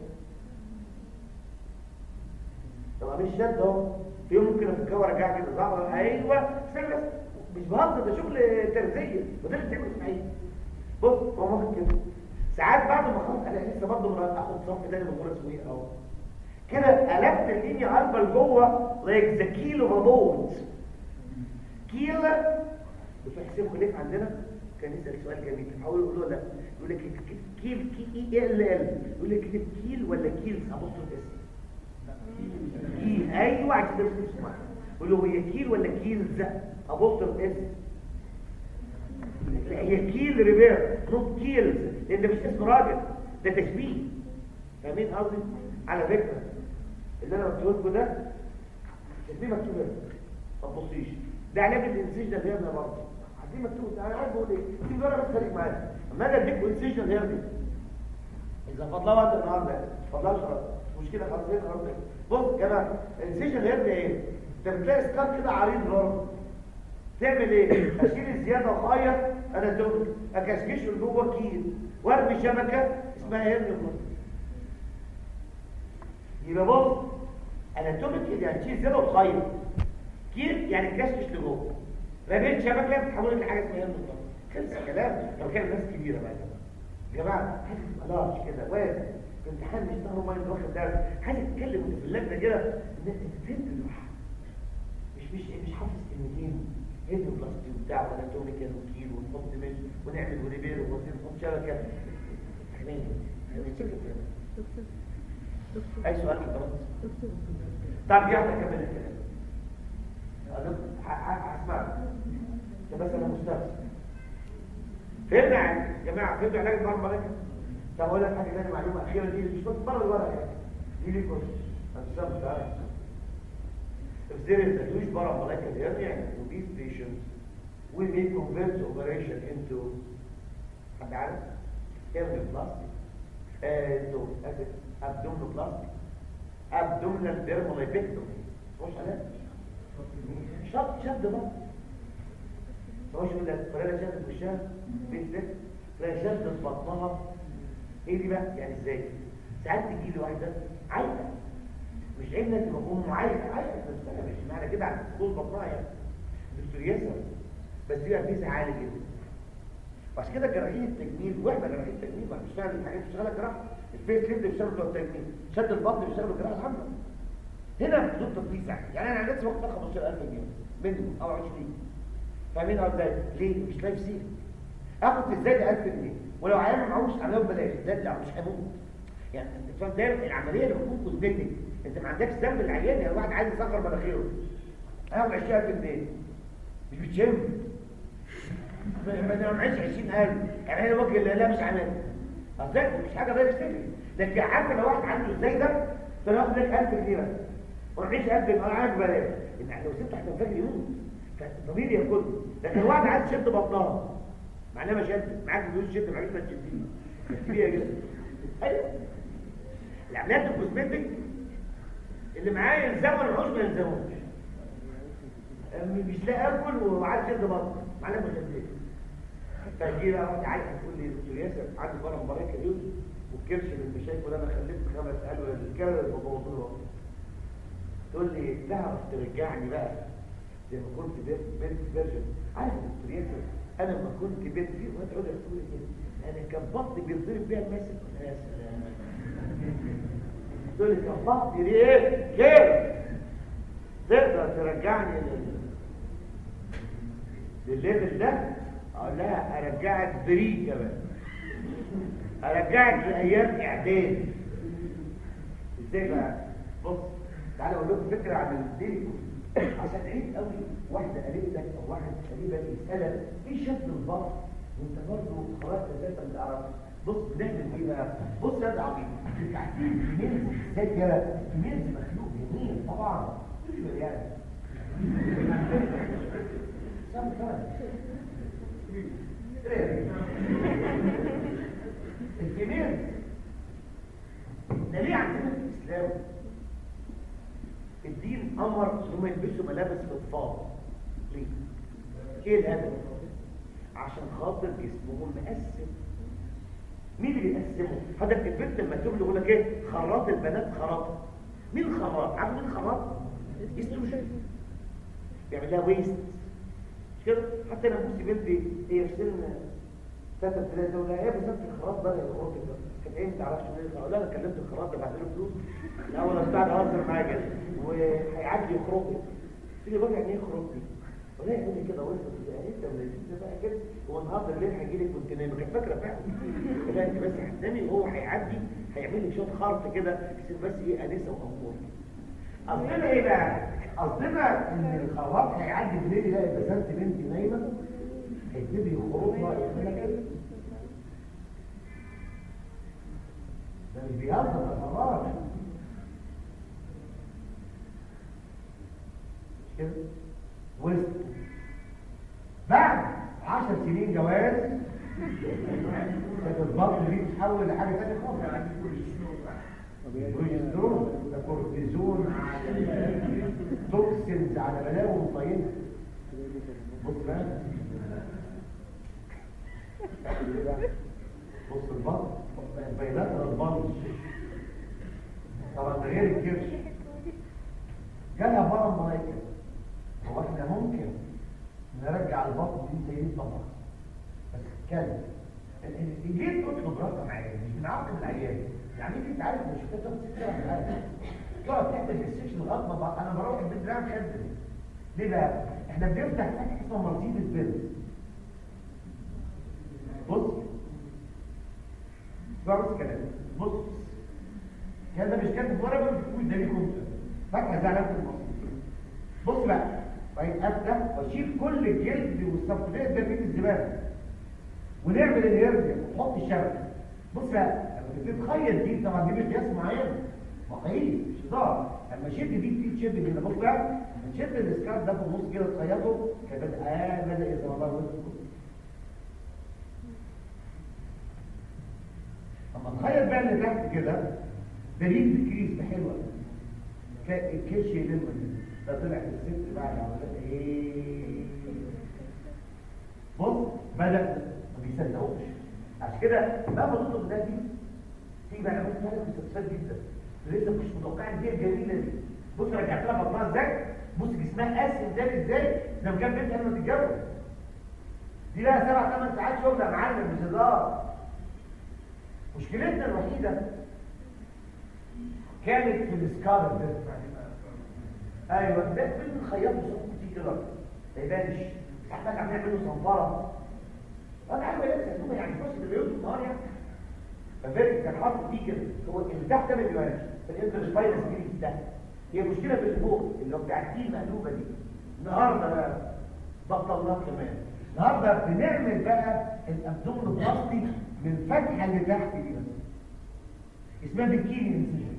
طب قميص شد اهو في يوم ممكن افكها وارجع كده صح ايوه استنى بس مش بهزر ده شغل ترزيه وده اللي بتعمله في بص هو واخد كده ساعات بعد ما خلاص انا لسه برضه اخد صف تاني من غرز ويه اهو كده قلبت اللينيا قلبه لجوه لايك ذا كيلو بابوت كيلو بتوع حسين خليف عندنا كان يسال سؤال جميل حاول يقول له لا يقول لك كيل كي اي ال ال يقول لك كتب كيل ولا كيلز ابص اسم كيل ايوه عشان ده اسمه يقول له هي كيل ولا كيلز ابص اسم لا هي كيل ريبير نوت كيلز لان ده مش اسم راجل ده تشبيه فاهمين قصدي على فكره اللي انا قلته لكم ده دي مكتوب هنا ما تبصيش ده علاج الانسجن اللي هي برضه دي مكتوب انا عايز اقول ايه دي جرب تخليك معايا اما اجي اديك انسجن اللي هي دي اذا فضلها وقت النهارده فضلها شرط مش كده خلاص هنا خلاص بص يا جماعه الانسجن اللي هي ايه انت بتلاقي سكار كده عريض برضه تعمل ايه اشيل الزياده وخيط انا دول اكشكشه لجوه كيل وارمي شبكه اسمها هيرن يبقى بص اناتوميك يعني تشيل زياده وتخيط كيل يعني تكشكش لجوه رميت شبكه بتحول لحاجه اسمها هيرن خلص الكلام لو كان الناس كبيره بقى يا جماعه حاجه تبقى لارج كده واسع في امتحان مش ظهر مايند واخد درس حاجه تتكلم وانت في اللجنه كده ان انت فهمت اللوحه مش مش مش حافظ كلمتين هيدرو بلاستي وبتاع واناتوميكال وكيل ونحط مش ونعمل وريبير ونحط شبكه فاهمين اي سؤال في خلاص طب يلا كمل الكلام هسمعك بس انا مستفز فهمنا يا جماعه فهمتوا علاج الضرب ملكه طب اقول لك حاجه ثانيه معلومه اخيره دي مش بس بره الورقه يعني دي ليه كويس هتسمع تعالى If there is a huge paramolecular hernia in these patients, we may convert the operation into حد عارف؟ hernioplasty, into abdominoplasty, abdominal dermalipectomy. مش عليها؟ شد شد بقى. مش يقول لك فلانة شدت وشها بنت ده فلانة شدت بطنها ايه دي بقى؟ يعني ازاي؟ ساعات تجي لي واحدة عايزة مش عيب انك تبقى ام عايزه عايزه نفسها مش معنى كده عن طول بطنها يعني دكتور ياسر بس دي ميزه عالي جدا عشان كده جراحين التجميل واحنا جراحين التجميل ما بنشتغل الحاجات بتشتغلها جراحه الفيس ليفت بيشتغل بتوع التجميل شد البطن بيشتغل الجراحه الحمراء هنا بدون تطبيق ساعه يعني انا عندي وقت 15000 جنيه منه او 20 فاهمين ازاي ليه مش لايف سيف اخد في الزايد 1000 جنيه ولو عيان معهوش عمليه ببلاش زاد لا مش هيموت يعني انت فاهم دايما العمليه اللي بتكون كوزمتيك انت ما عندكش ذنب العيان يعني واحد عايز يصغر مناخيره هاخد 20000 جنيه مش بتشم ما معيش 20000 يعني انا وجه لا مش عامل اصل مش حاجه غير سجن لكن عارف لو واحد عنده ازاي ده فانا هاخد لك 1000 جنيه بس ومعيش 1000 انا عارف بلاش انت لو سبته هتنفجر يموت فالضمير ياكله لكن واحد عايز يشد بطنها معناه ما شد معاك فلوس شد معاك ما تشديه تشديه يا جسم ايوه العمليات الكوزمتيك اللي معايا يلزموا العوش ما يلزموش مش لاقي اكل وعايز شد بطن معانا مخدات فجي بقى واحد عايز تقول لي دكتور ياسر عندي بره مباراه كبير والكرش اللي انت شايفه ده انا خليت خمس قالوا الكلى اللي ببوظوا له تقول لي تعرف ترجعني بقى زي ما كنت بنت فيرجن عارف يا دكتور ياسر انا لما كنت بنت في وقت تقول لي تقول لي كده انا كان بطني بيتضرب بيها الماسك يا سلام تقول لي كان بطني ليه كده تقدر ترجعني لل للليفل ده اقول لها ارجعك بري كمان ارجعك لايام اعداد ازاي بقى بص تعالى اقول لكم فكره عن الديلي عشان عيب قوي واحده قريبتك او واحد قريبك يسالك ايه شد البطن وانت برضه خلاص اساسا ما تعرفش بص بنعمل ايه بقى بص يا عظيم في تحديد الميلز ازاي كده الميلز مخلوق جميل طبعا مش يعني سام الجميل ده ليه عندنا في الاسلام الدين امر انهم يلبسوا ملابس فضفاض ليه ايه الهدف عشان خاطر جسمهم مقسم مين اللي بيقسمه هدف البنت لما تقول يقول لك ايه خراط البنات خراط مين خراط عارف مين خراط استروجين بيعمل لها ويست مش كده حتى انا بصي بنتي هي في سن ثلاثة ثلاثة ولا هي بالظبط الخراط ده يا خراط ده كانت ايه ما تعرفش ليه اقول لها انا كلمت الخراط ده بعت له فلوس الاول بتاع اهزر معاه كده وهيعدي يخرج تقول لي بقى يعني ايه يخرج دي ولا يقول لي كده وصل يعني انت ولا انت بقى كده هو النهارده الليل هيجي لك وانت نايم كانت فاكره فعلا لا انت بس هتنامي وهو هيعدي هيعمل لك شويه خرط كده يصير بس ايه انسه وامور قصدنا ايه بقى قصدنا ان الخراط هيعدي بالليل يلاقي بسنت بنتي نايمه هيبتدي يخرج بقى يعملها كده ده مش بيهزر الخراط مش كده وسط بعد عشر سنين جواز كانت البطن دي تتحول لحاجه ثانيه خالص بروجسترون ده كورتيزون على توكسينز على بلاوي مطينه بص بقى بص البطن بينات البلج طبعا ده غير الكرش جالها برم ملايكه هو احنا ممكن نرجع البطن دي زي طبعا بس اتكلم ليه تطلب رقم عيان مش بنعاقب العيان يعني انت عارف مش كده ست ساعات حاجه تقعد تعمل السكشن لغايه ما بقى- انا بروح البيت بتاعي مخدم ليه بقى احنا بنفتح حاجه اسمها مرسيدس بنز بص بص كلام بص الكلام ده مش كاتب ورقه بتقول ده ليكم فاكهه زي علامه المصري بص بقى طيب افتح واشيل كل الجلد والسبتلات ده في الزباله ونعمل الهرجه ونحط الشبكه بص بقى لما تتخيل دي طبعا دي مش قياس معين مقاييس مش هزار لما شد دي دي تشد هنا بص بقى لما تشد الاسكار ده في النص كده تخيطه كان بدا اه بدا يظهر الله وسط اما تخيل بقى اللي تحت كده ده ليه تكريس ده حلوه الكرش يلم ده طلع الست بعد عملت ايه بص بدأ ما بيصدقوش عشان كده بقى بطلب الناس دي تيجي بقى نعمل فيها مستشفيات جدا لسه مش متوقع دي الجميله دي بص رجعت لها بطنها ازاي بص جسمها قاسم ده ازاي ده كان بنت قبل ما تتجوز دي لها سبع ثمان ساعات شغل يا معلم مش هزار مشكلتنا الوحيده كانت في السكار ده ايوه ده فيلم خياط صوت كتير كده ما يبانش احنا عم نعمل له صنفره انا عارف لسه هدومه يعني بص اللي بيوت النهار يعني ففاكر كان حاطط دي كده هو اللي تحت ده ما بيبانش الانتر سباينس دي تحت هي مشكله في اللي فوق اللي هو بتاع التيل مقلوبه دي النهارده بقى بطلناه كمان النهارده بنعمل بقى الابدومن بلاستي من الفتحه اللي تحت دي بس اسمها بكيني انسجن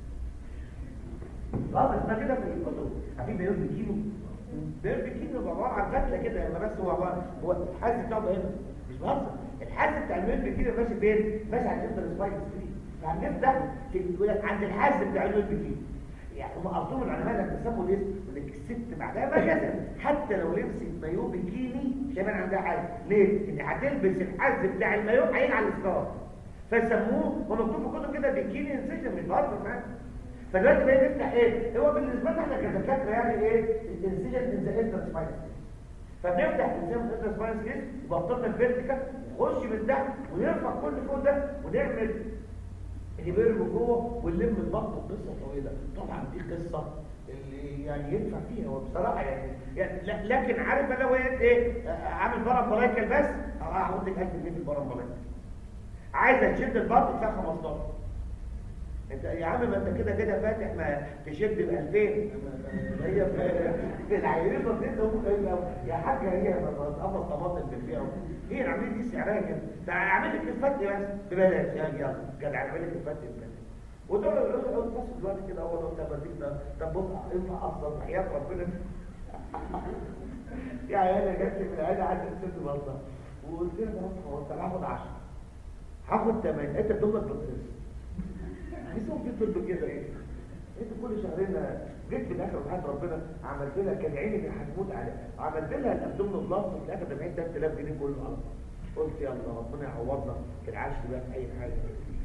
اه بس ده كده في الكتب عارفين بيقول بكيلو بيقول بكيلو هو عباره عن فتله كده يعني بس هو عباره هو الحاز بتاعه هنا مش بهزر الحاز بتاع الميل بكيلو ماشي فين ماشي على الانتر سباينس فري فهنفتح يقول لك عند الحاز بتاع البكيني يعني هم قصدهم العلماء لما سموا الاسم يقول لك الست بعدها مجازا حتى لو لبست مايو بكيني مش هيبان عندها حاجه ليه؟ ان هتلبس الحز بتاع المايو هيجي على الاسكار فسموه ومكتوب في كتب كده بكيني انسجن مش بهزر معاك فدلوقتي بقى نفتح ايه؟ هو بالنسبه لنا احنا كدكاتره يعني ايه؟ الانسجن ان ذا انتر سبايس فبنفتح الانسجن في الانتر سبايس كيس وبطلنا الفيرتيكال نخش من تحت ونرفع كل فوق ده ونعمل نبر جوه ونلم البطن قصه طويله طبعا دي قصه اللي يعني ينفع فيها وبصراحه يعني, يعني لا- لكن عارف انا لو ايه آه، عامل بارامبلايكال بس اه هحط لك 1000 جنيه في البارامبلايكال عايزه تشد البطن فيها 15 انت يا عم ما انت كده كده فاتح ما تشد ب 2000 هي في- في العيريضه دي ده ممكن يبقى- يا حاجه هي بتقفل طماطم بالبيع هي العمليه دي سعرها كده ده اعمل لك الفتح بس ببلاش يا يلا جدع اعمل لك الفتح ببلاش ودول يقولوا بس دلوقتي كده اول ما انت بديك ده طب بص انت افضل تحيات ربنا يا عيال جت لي في العياده عندي ست بطه وقلت لها بص هو انت هاخد 10 هاخد 8 انت بتقول بتدرس لسه في طب كده ايه انت كل شهرين جيت في الاخر وحياه ربنا عملت لها كان عيني اللي هتموت عليها عملت لها الابدومن بلاس في الاخر دفعت 3000 جنيه كله على بعض. قلت يلا ربنا يعوضنا في العيش بقى في اي حاجه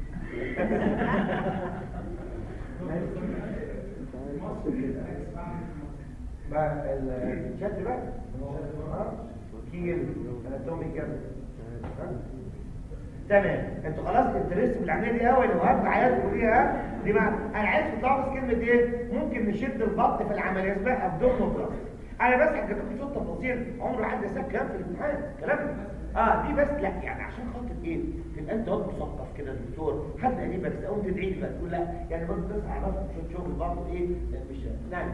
ما الشد بقى اه وكيل اناتوميكال تمام انتوا خلاص انترست بالعمليه دي قوي لو هبقى عيالكم فيها دي مع انا عايز تطلع بس كلمه ايه ممكن نشد البط في العمليه اسمها ابدومينال بلاس انا بس حكيت لكم شويه تفاصيل عمر حد ساب كلام في الامتحان كلام اه دي بس لا يعني عشان خاطر ايه تبقى انت واد مثقف كده الدكتور حد قريبك تقوم تدعي لي بقى تقول لا يعني برضه الناس عرفت شويه شغل برضه ايه مش نعم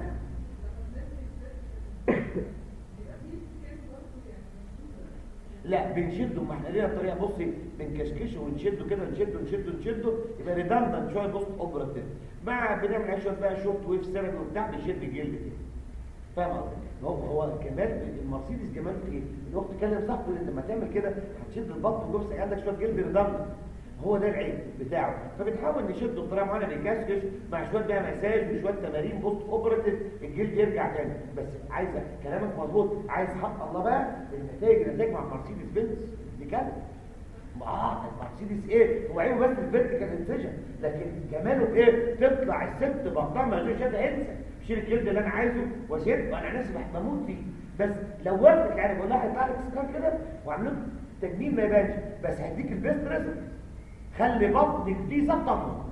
لا بنشده ما احنا لينا طريقه بصي بنكشكشه ونشده كده نشده نشده نشده يبقى ريدندنت شويه بص اوبراتيف مع بنعمل عليه شويه بقى شورت ويف سيرم وبتاع بنشد الجلد كده فاهم قصدي هو هو كمال المرسيدس جمال في ايه الوقت تكلم صاحبه ان لما تعمل كده هتشد البطن جوه عندك شويه جلد ريدندنت هو ده العيب بتاعه فبنحاول نشده بطريقه معينه بنكشكش مع شويه بقى مساج وشويه تمارين بوست اوبراتيف الجلد يرجع تاني بس عايزه كلامك مظبوط عايز حق الله بقى النتائج نتائج مع مرسيدس بنز دي كده اه المرسيدس ايه هو عيبه بس الفيرتيكال انسجن لكن جماله في ايه تطلع الست بطنها ما غير شده انسى شيل الجلد اللي انا عايزه واشد وانا نفسي بحب اموت فيه بس لو وقفت يعني بقول لها هيطلع لك سكان كده واعمل لك تجميل ما يبانش بس هديك البيست ريزلت خلي بطنك دي ظبطها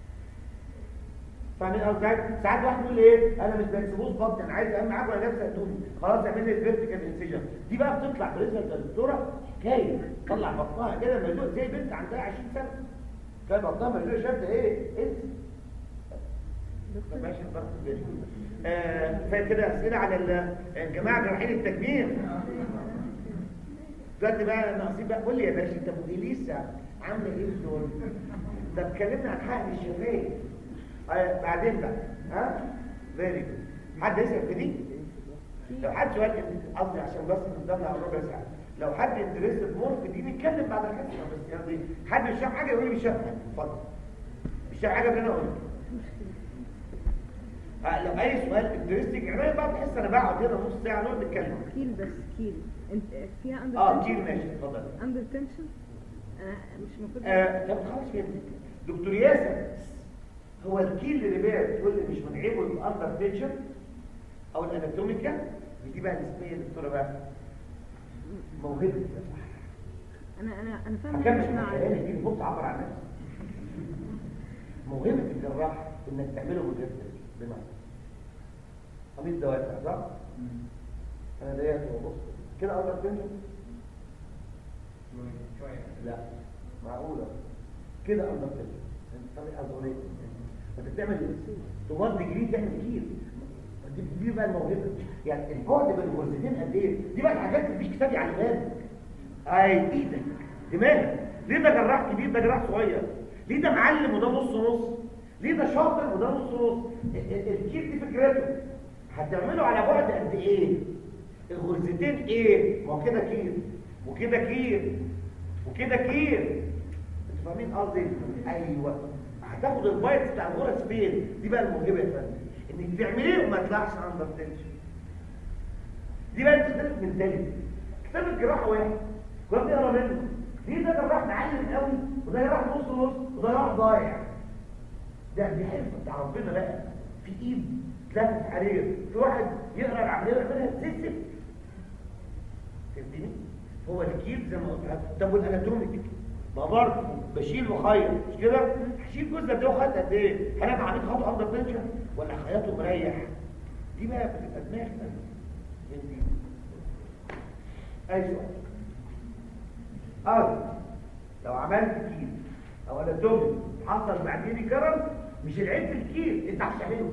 فاهمين قصدي ساعات واحد يقول لي ايه انا مش بكسبوس بطني انا عايز اهم حاجه ولا نفسي اتوني خلاص اعمل لي الفيرتيكال انسجن دي بقى بتطلع بريزلت يا دكتوره حكايه تطلع بطنها كده ملوء زي بنت عندها 20 سنه كان بطنها ملوء شده ايه انسى طب ماشي نفرق الدنيا. آه فاهم كده اسئله على ال- الجماعه جراحين التكميم دلوقتي بقى ناقصين بقى قول لي يا باشا انت ابو اليسا عامله ايه في دول ده اتكلمنا عن حقن الشفايف آه بعدين بقى ها فيري حد يسال في دي لو حد سؤال قصدي عشان بس قدامنا ربع ساعه لو حد انترست مور في دي نتكلم بعد الحصه بس يعني حد مش شاف حاجه يقول لي مش شاف حاجه اتفضل مش شاف حاجه من انا اقول آه لو اي سؤال انترستنج يعني بعد الحصه انا بقعد هنا نص ساعه نقعد نتكلم كيل بس كيل انت فيها اندر اه كتير ماشي اتفضل اندر تنشن انا مش المفروض آه، طب خلاص فهمت دكتور ياسر هو الكيل اللي بقى تقول لي مش من عيبه الاندر تنشن او الاناتوميكا دي بقى نسبيه دكتوره بقى موهبه انا انا انا فاهمه هكمل مش مع مع كلامي دي بص عبر عن نفسك موهبه الجراح انك تعمله من غير تفكير. بمعنى قميص دوافع صح؟ انا ديت وبص كده اندر تنشن لا معقولة كده اندر تنشن انت طريقة ظهرية انت بتعمل تواد ديجري تعمل كتير دي دي بقى الموهبة يعني البعد بين الغرزتين قد ايه دي بقى الحاجات اللي مفيش كتاب يعلمها لك اي ايدك دماغك ليه ده جراح كبير ده جراح صغير ليه ده معلم وده نص نص ليه ده شاطر وده نص نص ال- ال- الكير دي فكرته هتعمله على بعد قد ايه الغرزتين ايه ما هو كده كير وكده كير وكده كير فاهمين قصدي ايوه هتاخد البايتس بتاع الغرز فين دي بقى الموهبه يا فندم انك تعمليه وما يطلعش اندر تنشن دي بقى بتختلف من تاني كتاب الجراحه واحد كنا بنقرا منه في ده جراح معلم قوي وده جراح نص نص وده جراح ضايع ده دي حرفه بتاع ربنا بقى في ايد ثلاث حرير في واحد يقرا العمليه ويعملها سيستم فهمتني هو الكيل زي ما قلت لك طب والاناتوميك ما برضه بشيل وخيط مش كده هشيل جزء ده وخيط قد ايه هل انا عملت خطوه اندر تنشن ولا خياطه مريح دي بقى بتبقى دماغ فهمتني اي سؤال اه لو عملت كيل او اناتومي حصل بعدين كرم مش العيب في الكيل انت عارف تعمله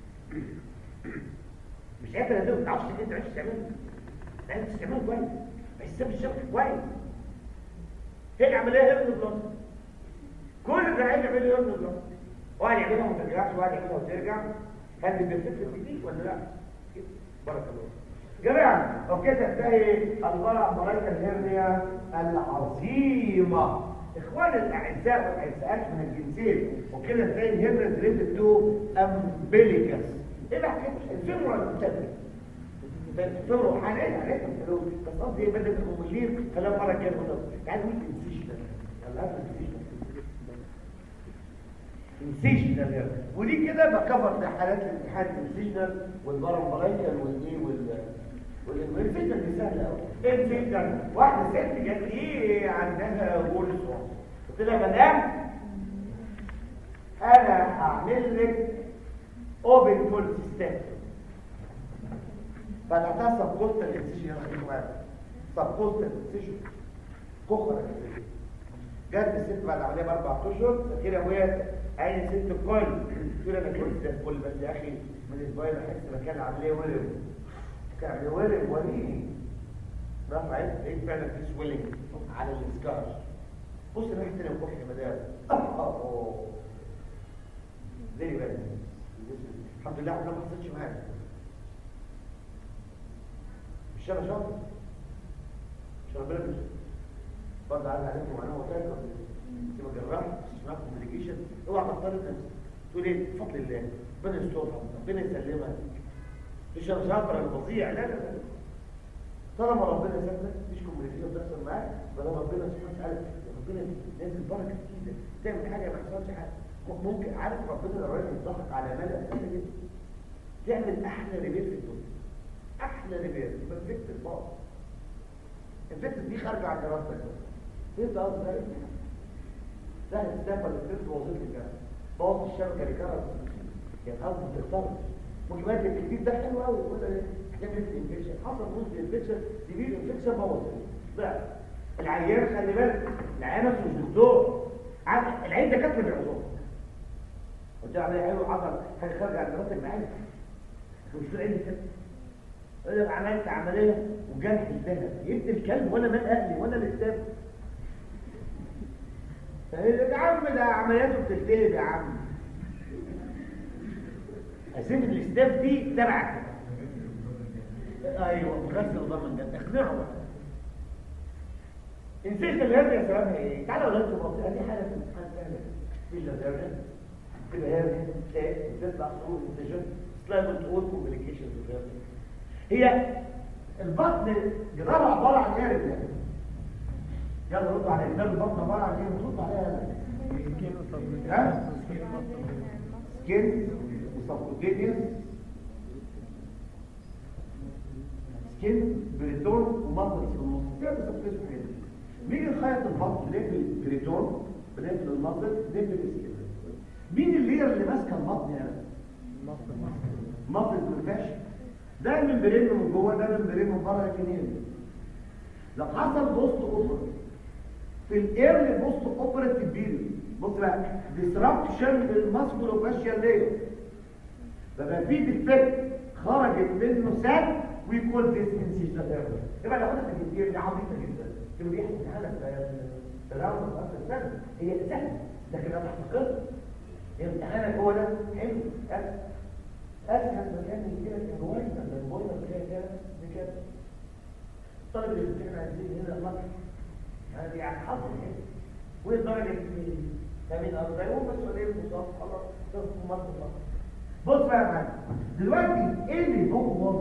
مش عيب اناتومي انت عارف انت عارف تعمله لا انت تعمله كويس بس ساب الشبكه كويس هي العمليه هي البلاس كل الرعايه يعملوا هي البلاس واحد يعملها وما ترجعش واحد يعملها وترجع هل بيرفكت دي ولا لا كده. بارك الله جماعة وكده تنتهي البرع ملايكة الهرنيا العظيمة إخوان الأعزاء والأعزاءات من الجنسين وكده تلاقي الهرنيا دريد تو أمبليكس إيه بقى حكاية الفيمورا المبتدئ الفيمورا حاليا عليها الفلوس بس قصدي إيه بدل المملين خلال مرة كده تعالوا نقول انسيشنال الله عارف انسيشنال انسيشنال يعني ودي كده بكفر ده حالات الامتحان الانسيشنال والبارامبلايكال والايه وال والانفيشنال دي سهله قوي انفيشنال واحده ست جت ايه عندها وولس قلت لها مدام انا هعمل لك اوبن فول سيستم فتحتها سب كوستال انسيشن سب كوستال انسيشن كخرة جت الست بعد العمليه باربع اشهر كده يا ابويا عين ست الكل تقول انا كنت زي الفل بس يا اخي من اسبوعين احس مكان العمليه ورم كان العمليه ورم وريني رفعت لقيت فعلا في سويلنج على السكار بص ناحيه تاني وكح يا مدام اوه زي بقى الحمد لله انا ما حصلتش معايا مش انا شاطر مش ربنا مش برضه عايز عليكم وانا هو كده تبقى جراح اسمها كوميونيكيشن اوعى تختار نفسك تقول ايه بفضل الله ربنا يسترها ربنا يسلمها مش شاطر الفظيع لا لا لا طالما ربنا سابنا مفيش كوميونيكيشن بتحصل معاك فده ربنا سبحانه وتعالى ربنا نازل بركه كده تعمل حاجه ما يحصلش حاجه ممكن عارف ربنا لو راجل يضحك على مدى سنه جدا تعمل احلى ريبير في الدنيا احلى ريبير بيرفكت الباص الفكره دي خارجه عن دراستك انت قصدك ايه لا الستاف اللي بتدرس وظيفه الجامعه بوظ الشبكه اللي كانت يعني قصدي تختار مجموعات الجديد ده حلو قوي ولا ايه نعمل انفكشن حصل جزء انفكشن سيفير انفكشن بوظ ضعف العيان خلي بالك العيان نفسه مش دكتور عارف العين ده كتب العظام قلت له عمليه حلوه حصل حاجه خارجه عن دراستك معايا مش في العين كده انا عملت عمليه وجرح الذهب جبت الكلب وانا مال اهلي وانا اللي استاذ يا عم ده عملياته بتلتهب يا عم اسيب الاستاف دي تبعك ايوه مغسل ضمن ده اقنعه بقى نسيت الهرم يا سلام ايه تعالى ولا انتوا بصوا دي حاله في الامتحان سهله في الهرم كده هرم تطلع صوره انتاجات سلايد تقول كوميونيكيشن في الهرم هي البطن جرام عبارة عن ايه يا رجال؟ يلا ردوا على الإجابة البطن عبارة عن ايه؟ ردوا عليها يلا ها؟ سكين وسبكوتينيوس سكين بريتون ومصل في النص كده سبكوتينيوس كده نيجي نخيط البطن نقفل البريتون بنقفل المصل نقفل السكين مين اللير اللي ماسكه البطن يعني؟ مصل ما ينفعش ده من برين من جوه ده من برين من بره لكن هنا لو حصل بوست اوبر في الايرلي بوست اوبراتيف بيريود بص بقى ديسربشن للماسكولو فاشيال لاير فبقى في ديفكت خرجت منه سات ويكون ديس انسيشن ايرور يبقى لو قلنا الجزئيه دي عبيطه جدا تبقى دي امتحانات في الراوند في اخر السنه هي سهله لكن انا تحقيق امتحانك هو ده حلو اسهل مكان من كده كان واحد من البوينه كده كده بكده الطالب اللي بيمتحن عايزين هنا الله يعني يعني حصل كده والدرجه الاثنين فمن ارضيهم مسؤوليه مصاب خلاص ده مرض الله بص بقى يا معلم دلوقتي ايه اللي بوظ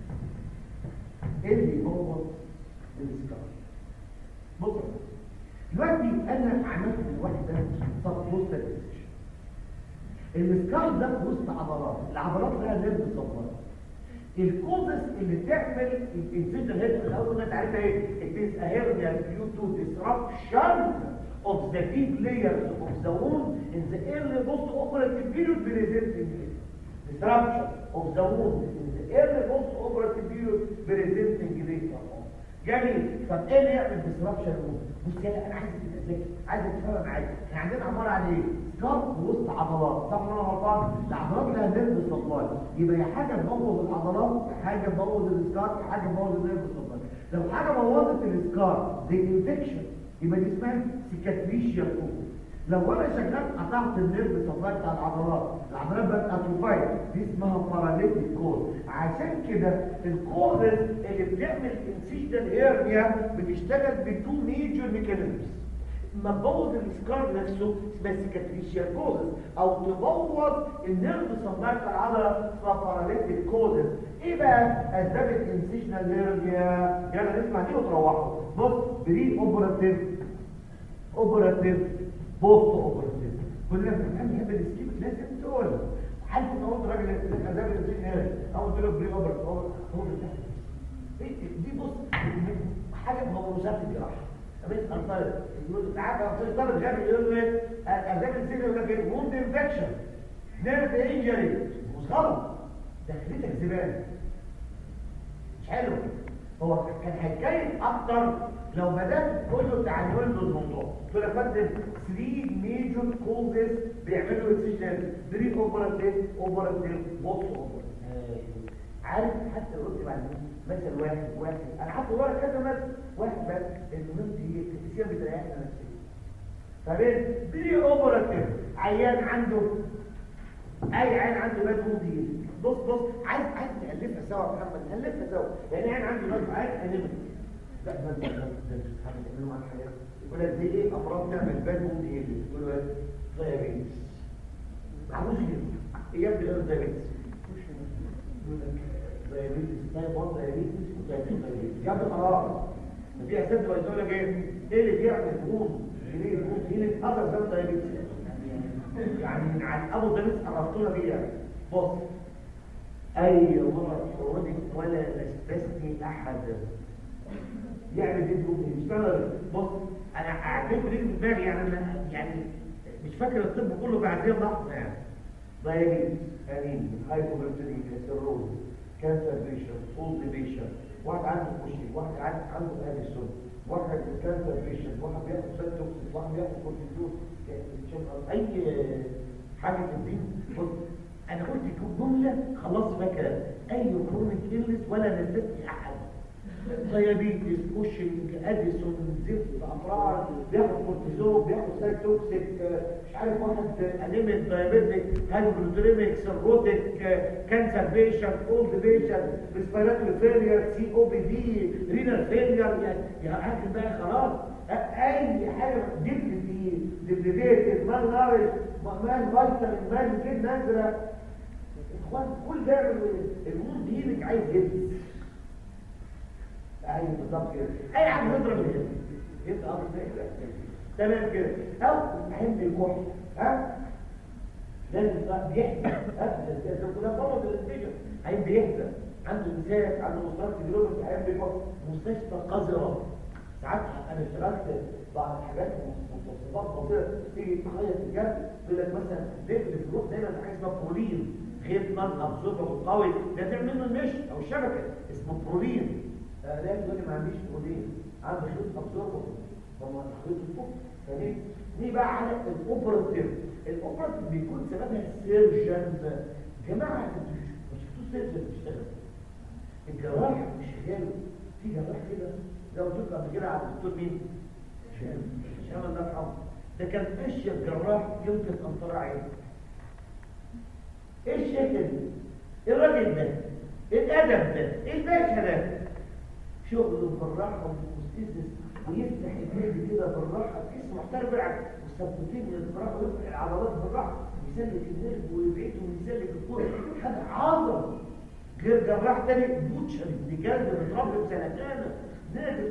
ايه اللي بوظ الاسكار بص بقى. دلوقتي انا عملت الوحده صف وسط الاسكشن الاسكار ده في وسط عضلات العضلات لها نيرف سبلاي الكوزس اللي تعمل الانفيجن هيد الاول ده عارفه ايه it is a hernia due to disruption of the deep layers of the wound in the early post operative period presenting disruption of the wound in the early post operative period presenting later on جميل طب ايه اللي يعمل disruption بص يا انا عايز تبقى ذكي عايز تفهم معايا احنا عندنا عباره عن ايه سكار وسط عضلات صح ولا انا غلطان العضلات لها نيرف سبلاي يبقى يا حاجه تبوظ العضلات يا حاجه تبوظ السكار يا حاجه تبوظ النيرف سبلاي لو حاجه بوظت السكار دي انفكشن يبقى دي اسمها سيكاتريشيال كوز لو انا شغال قطعت النيرف سبلاي بتاع العضلات العضلات بقت اتروفايد دي اسمها باراليتيك كوز عشان كده الكوزز اللي بتعمل انسيشنال هيرنيا بتشتغل بتو ميجر ميكانيزمز ما تبوظ السكار نفسه اسمها سيكاتريشيال كوزز او تبوظ النيرف سبلاي بتاع العضله اسمها باراليتيك كوزز ايه بقى اسباب الانسيشنال هيرنيا يلا نسمع دي وتروحوا بص بري اوبراتيف اوبراتيف بوست اوبراتيف كلنا بنفهم نحب السكيب لازم تقول حد قلت راجل اسباب الانسيشنال هيرنيا او قلت له بري اوبراتيف هو بتاع دي بص حاجه موروثات الجراحه بس انطلق يقول تعالى انطلق جاب يقول له اسباب السن يقول لك ايه ووند انفكشن نيرف انجري مش غلط دخلتك زباله مش حلو هو كان هيتكيف اكتر لو بدات تقول له تعالوا له الموضوع قلت له يا فندم 3 ميجور كوزز بيعملوا اكسجين بري اوبراتيف اوبراتيف بوست اوبراتيف عارف حتى قلت بعد مثل واحد واحد انا حاطط ورا كذا مثل واحد بس المهم هي التفسير بتريحنا نفسيا فبين بري اوبراتيف عيان عنده اي عيان عنده باد مودي بص بص عايز عايز نالفها سوا يا محمد نالفها سوا يعني عيان عنده باد عيان انيميك لا ده ده ده محمد يعملوا معاك حاجات يقول لك دي ايه امراض تعمل باد مودي يقول له دايابيتس عاوز كده ايه غير دايابيتس دايابيتس تايب 1 دايابيتس وتايب 2 دايابيتس يا ابني خلاص في اساس بيقول لك ايه ايه اللي بيعمل هرمون ليه الهرمون هيلين اذر ذان دايابيتس يعني من عن ابو دايابيتس عرفتونا بيه يعني بص اي مرض كرونيك ولا نستثني احدا يعمل ايه الهرمون يشتغل بص انا اعتبر دي في دماغي يعني انا يعني مش فاكر الطب كله بعدين لحظه يعني دايابيتس انيميا هايبوغليكيميا سيروز كانسر بيشنت اولد بيشنت واحد عنده كوشي واحد عنده اديسون واحد كانسر بيشنت واحد بياخد سيتوكسيس واحد بياخد كورتيزون اي حاجه في الدين بص انا قلت جمله خلاص فاكره اي كرونيك إلنس ولا نستثني احد ديابيتس كوشنج اديسون زفت افراد بياخد كورتيزون بياخد سايتوكسيك مش عارف واحد انيميك دايابيتك هايبرودريميك سيروتيك كانسر بيشنت اولد بيشنت ريسبيراتوري فيلير سي او بي دي رينال فيلير يعني يا اخي بقى خلاص اي حاجه جبت دي ديبليتد مال نارج مال فيتامين مال كده نازله اخوان كل ده المود دينك عايز يلبس ايوه بالظبط كده اي حاجه تضرب الجسم يبقى امر كده تمام كده او عند الكحل ها لازم بيحزن ابدا كلها طبعا الانتجر عين بيحزن عنده مساك عنده مصطلح جلوبس عين بيفكر مستشفى قذره ساعات انا اشتغلت بعض الحاجات متوسطات بسيطه تيجي تخيط الجسم يقول لك مثلا بيقفل الفلوس دايما حاجه اسمها برولين خيط نان ابزوربر قوي ده تعمل منه المش او الشبكه اسمه برولين لا يقول لي ما عنديش برولين عندي خيط ابزوربر طب ما خيط الفوق فدي دي بقى على الاوبراتيف الاوبراتيف بيكون سببها السيرجن جماعه مش شفتوا سيرجن بيشتغل الجراح مش شغال في جراح كده لو قلت قبل كده على الدكتور مين شام شام الله يرحمه ده كان اشيك جراح يمكن ان ترى عينه ايه الشكل ايه الراجل ده ايه الادب ده ايه الباشا ده شغل جراح ومستثمر ويفتح الجلد كده بالراحه تحس محترف بيلعب والسبوتين بالراحه ويفتح العضلات بالراحه ويسلك النرف ويبعده ويسلك الكوره حاجه عظمه غير جراح تاني بوتشر ابن كلب متربي بسنتين نادر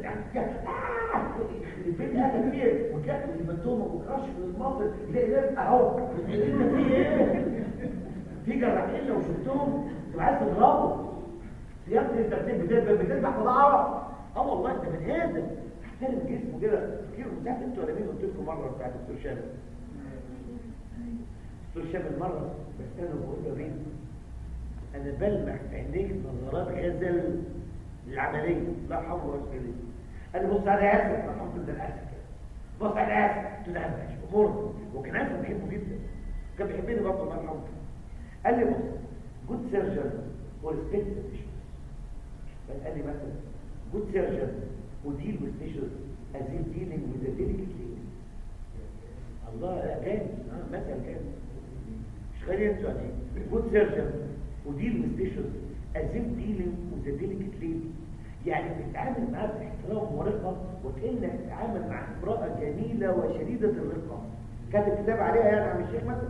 البيت اهل فيه وجات الهيماتوما وكراش المصل يلاقي ناس اهو انت في ايه؟ في جراحين لو شفتهم تبقى عايز تضربه يا ابني انت بتذبح بتذبح في ضعرة اه والله انت بني ادم احترم جسمه كده كتير بتاعت انتوا ولا مين قلت لكم مره بتاعت دكتور شامل دكتور شامل مره بستنى بقول له مين انا بلمح في عينيك نظرات غزل للعمليه لا حول ولا قوه الا بالله قال لي بص على ياسر الحمد لله الاسف كده بص على ياسر قلت له لا ماشي امور وكان عارف بحبه جدا كان بيحبني برضه الله يرحمه قال لي بص جود سيرجن وريسبكت قال لي مثلا good surgeon who deal with tissues as if dealing with a delicate lady الله لا جامد اه مثل جامد مش خلي انتوا يعني good surgeon who deal with tissues as if dealing with a delicate lady يعني بتتعامل معاه باحترام ورقه وكانك بتتعامل مع امراه جميله وشديده الرقه كان الكتاب عليها يعني عم الشيخ مثلا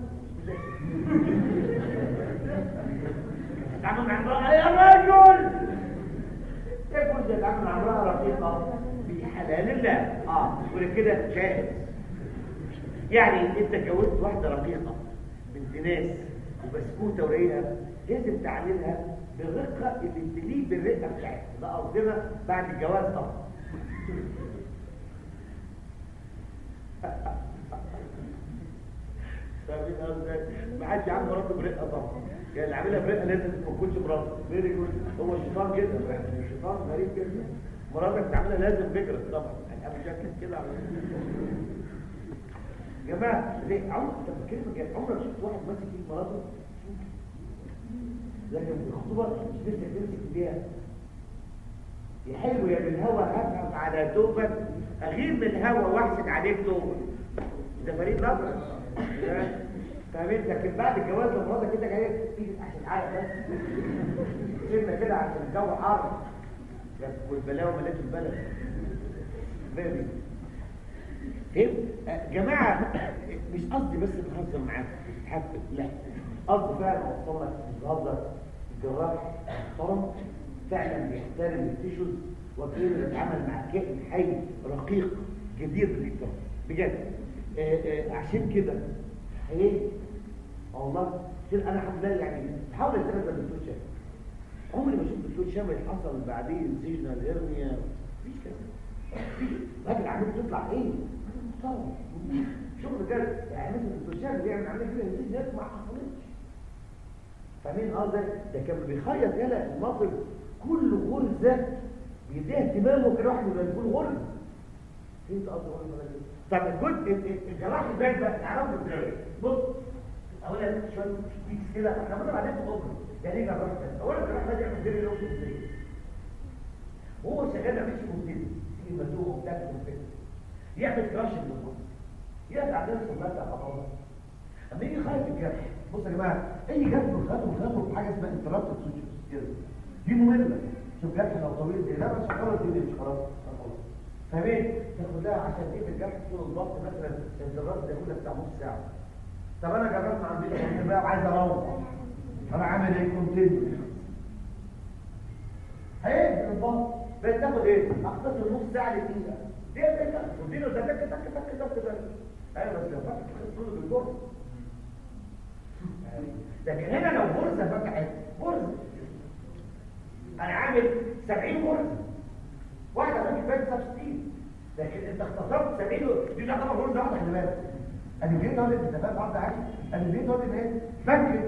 تتعامل مع امراه يا رجل يكون ده تعمل عمرها رقيقة بحلال الله اه ولكده جائز يعني انت اتجوزت واحدة رقيقة بنت ناس وبسكوتة ورقيقة لازم تعاملها بالرقة اللي تليق بالرقة بتاعتها ده قصدنا بعد الجواز طبعا فاهمين قصدي ما حدش عنده مراته برقه طبعا يعني اللي عاملها برقه لازم ما تكونش مراته فيري جود هو الشيطان كده الشيطان غريب جدا مراتك تعملها لازم فكره طبعا يعني ابو شكل كده على يا جماعه ليه عمر طب كلمه جت عمرك شفت واحد ماسك ايد مراته لكن الخطوبه مش لسه تمسك بيها يا حلو يا بالهوى افهم على توبه اغير من الهوى واحسد عليك توبه ده فريد نظر فاهمين لكن بعد الجواز لما مراتك كده جايه تيجي احسن حاجه بس سيبنا كده عشان الجو حر والبلاوه ملات البلد بابي فهمت جماعه مش قصدي بس بهزر معاك حفل لا قصدي فعلا اوصلك بهزر الجراح محترم فعلا بيحترم التيشوز وكيل يتعامل مع كائن حي رقيق جدير بالاحترام بجد آآ آآ عشان كده ايه والله كتير انا الحمد لله يعني بحاول اتنزل الدكتور شامل عمري ما شفت الدكتور شامل حصل بعديه سيجنال هيرنيا مفيش كده مفيش راجل عمال تطلع ايه محترم شغل كده يعني مثلا الدكتور شامل بيعمل عمليه كده الناس ما حصلتش فاهمين قصدي ده كان بيخيط يلا المصل كل غرزه بيديها اهتمامه كده واحد من بيقول غرزه فهمت قصدي ولا طب الجزء الجراح الباقي بقى تعرفوا ازاي بص اولا شويه بيكس كده احنا قلنا بعدين في الامر يعني ايه جراح ده اولا الجراح ده يعمل زي لو ازاي وهو شغال مش مبتدئ في مدوه وبتاع مبتدئ يعمل كراش للجزء يرجع تنصب بقى خطوات اما يجي خايف الجرح بص يا جماعه اي جرح بنخاطره بنخاطره بحاجه اسمها انترابت سوتشرز كده دي مهمه شوف جرح لو طويل زي ده بس خلاص دي مش خلاص فاهمين تاخد لها عشان ايه في الجرح طول الضغط مثلا الدراسه ده كلها بتاع نص ساعه طب انا جربت مع البيت كنت بقى عايز اروح انا عامل ايه كونتينيو هي الضغط بقت تاخد ايه اختصر نص ساعه لدقيقه دقيقه كده كونتينيو ده تك تك تك تك تك ايوه بس لو فتحت كل بالجرس لكن هنا لو غرزه فتحت غرزه انا عامل 70 غرزه واحده ممكن بقى 60 لكن انت اختصرت 70 دي تعتبر غرزه واحده خلي بالك انا جيت اقول لك انت فاهم واحده عادي انا جيت اقول لك ايه فاكر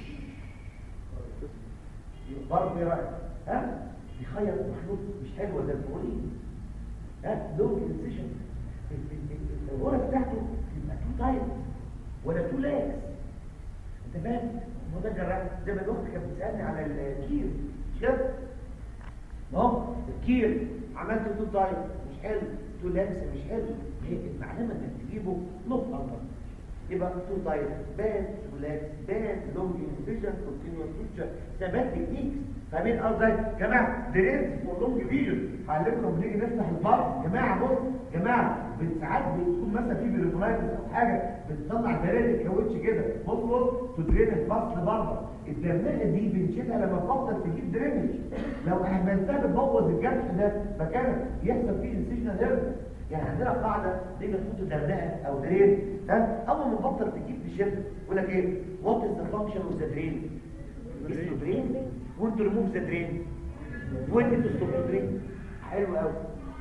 برضه ايه رايك ها يخيط مخلوط مش حلوه زي الفورين ها لون انسيشن الغرز بتاعته يبقى تو تايت ولا تو لاكس انت فاهم هو ده الجراح زي ما الاخت كانت بتسالني على الكير مش كده اهو الكير عملت تو تايت مش حلو تو لاكس مش حلو هي المعلمه انك تجيبه نص امر يبقى تو تايب بان ريلاكس بان لونج فيجن كونتينوس فيوتشر ثبات تكنيكس فاهمين قصدي يا جماعه درينز فور لونج فيجن هعلمكم بنيجي نفتح البطن جماعه بص جماعه ساعات بتكون مثلا في بيريتونايتس او حاجه بتطلع درين الكاوتش كده بص بص تدرين الفصل بره الدرنقه دي بنشيلها لما تفضل تجيب درينج لو اهملتها بتبوظ الجرح ده مكانك يحصل فيه انسيجنال هيرب يعني عندنا قاعده نيجي نحط درنقه او درين ها اول ما تبطل تجيب بشده يقول لك ايه وات از ذا فانكشن اوف ذا درين is to drain when to remove the drain when to stop the drain حلو قوي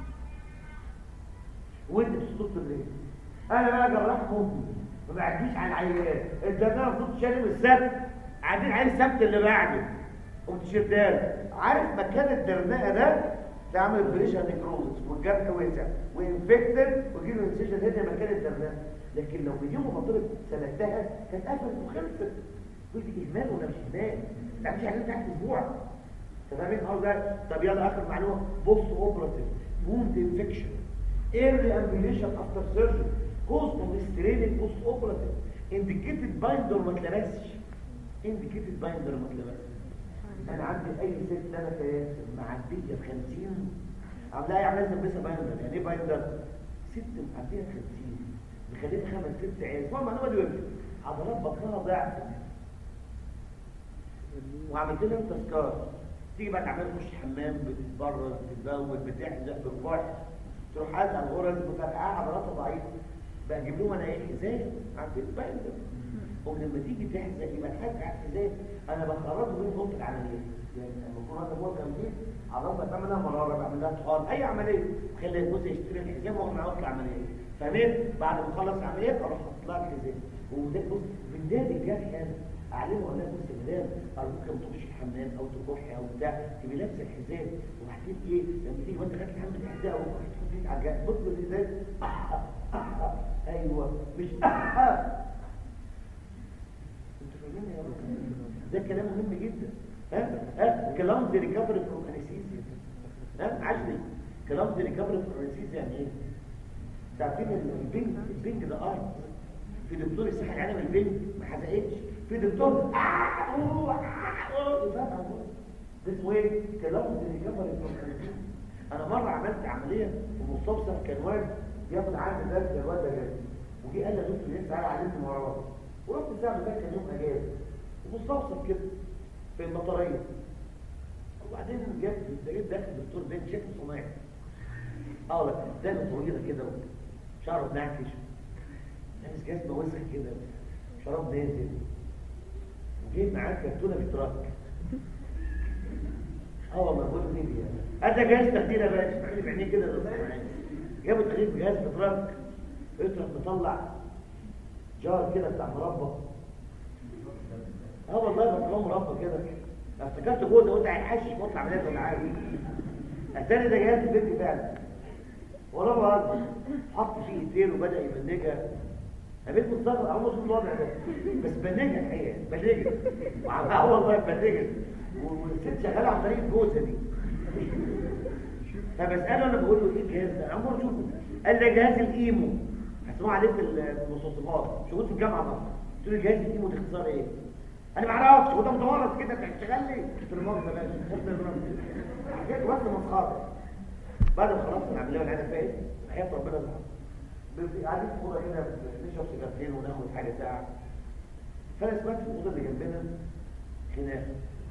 when to stop the drain انا بقى جراح ممكن ما بعديش على العيان انت انا المفروض شالم السبت قاعدين على السبت اللي بعده قمت شدال عارف مكان الدرنقه ده ده عامل بريشر نيكروزس والجرح واسع وانفكتد ويجي له انسيجن هنا مكان الدرنقه لكن لو بديهم مطالب سلكتها كانت قفلت وخلصت قلت اهمال ولا مش اهمال لا مش عايزين تحت اسبوع انت فاهمين قصدي طب يلا اخر معلومه بوست اوبراتيف ووند انفكشن early ambulation after surgery cause of straining post operative indicated binder ما اتلبسش indicated binder ما اتلبسش انا عندي اي ست انا كياسر معديه ب 50 عاملاها يعني لازم بس بايندر يعني ايه بايندر ست معديه ب 50 مخليها خمس ست عيال فاهم المعلومه دي ولا عضلات بطنها ضعفت وعملت لها تذكار تيجي بقى تعمل تخش الحمام بتتبرد بتتزود بتحزق بالفرح تروح عايز على الغرز مفرقعه عضلاتها ضعيفه بقى اجيب لهم انا ايه حزام عارفين بايندر ولما تيجي تحزق يبقى تحزق على الحزام انا بخرجه من اوضه العمليه يعني لما يكون هذا هو تمرين عضلاتها بعمل لها مراره بعمل لها طحال اي عمليه خلي الجزء يشتري الحزام واخد معاه اوضه العمليه فاهمين بعد ما اخلص العمليه اروح احط لها الحزام وده بص من ده الجرح انا اعلمه ولا بص المدام ارجوك ما تخش الحمام او تكحي او بتاع تبقي لابسه الحزام وبعدين ايه لما تيجي وانت خدت الحمام تحزقه وتحط ايدك على الجرح بص الحزام ايوه مش انتوا فاهمين يا رب ده كلام مهم جدا ها ها كلام زي ريكفري فروم انستيزيا ها عشري كلام زي ريكفري فروم انستيزيا يعني ايه تعرفين البنج البنج ده ارض في دكتور يصحى العالم البنج ما حزقتش في دكتور ده اسمه ايه كلام زي ريكفري فروم انستيزيا انا مره عملت عمليه في مستوصف كان واد ياخد عندي درس الواد ده جاي وجي قال لي يا دكتور لسه تعالى علمني وراه ورحت الساعه ده كان يوم اجازه ومستوصف كده في المطريه وبعدين جاب لقيت داخل دكتور بين شكل صناعي اه لا ده طويله كده شعره ناكش لابس جزمه وسخ كده شراب نازل وجاي معاه كرتونه بتراك اه والله بقول له دي هذا جهاز تخدير يا باشا عامل بعينيه كده جابوا تخدير بجهاز بتراك يطلع مطلع جار كده بتاع مربى اه والله بطلعه مربى كده افتكرت جوه ده قلت هيحشش واطلع عمليات ولا عارف الثاني ده جهاز البنت فعلا ولا بهزر حط فيه ايدين وبدا يبنجها قابلت مستغرب اول ما اشوف الوضع ده بس بنجها الحقيقه بنجها اه والله بنجها والست شغاله عن طريق الجوزه دي فبساله انا بقول له ايه الجهاز ده؟ انا بقول له قال لي جهاز الايمو هتسمعوا عليه في المستوصفات شغل في الجامعه بقى قلت له جهاز الايمو ده اختصار ايه؟ انا ما اعرفش هو ده متورط كده انت هتشتغل لي قلت له مؤاخذه بقى حكيت بس مسخره بعد ما خلصت العمليه والعياده فايت حياه ربنا اللي قاعدين في اوضه كده نشرب سيجارتين وناخد حاجه ساعه فانا سمعت في الاوضه اللي جنبنا خناق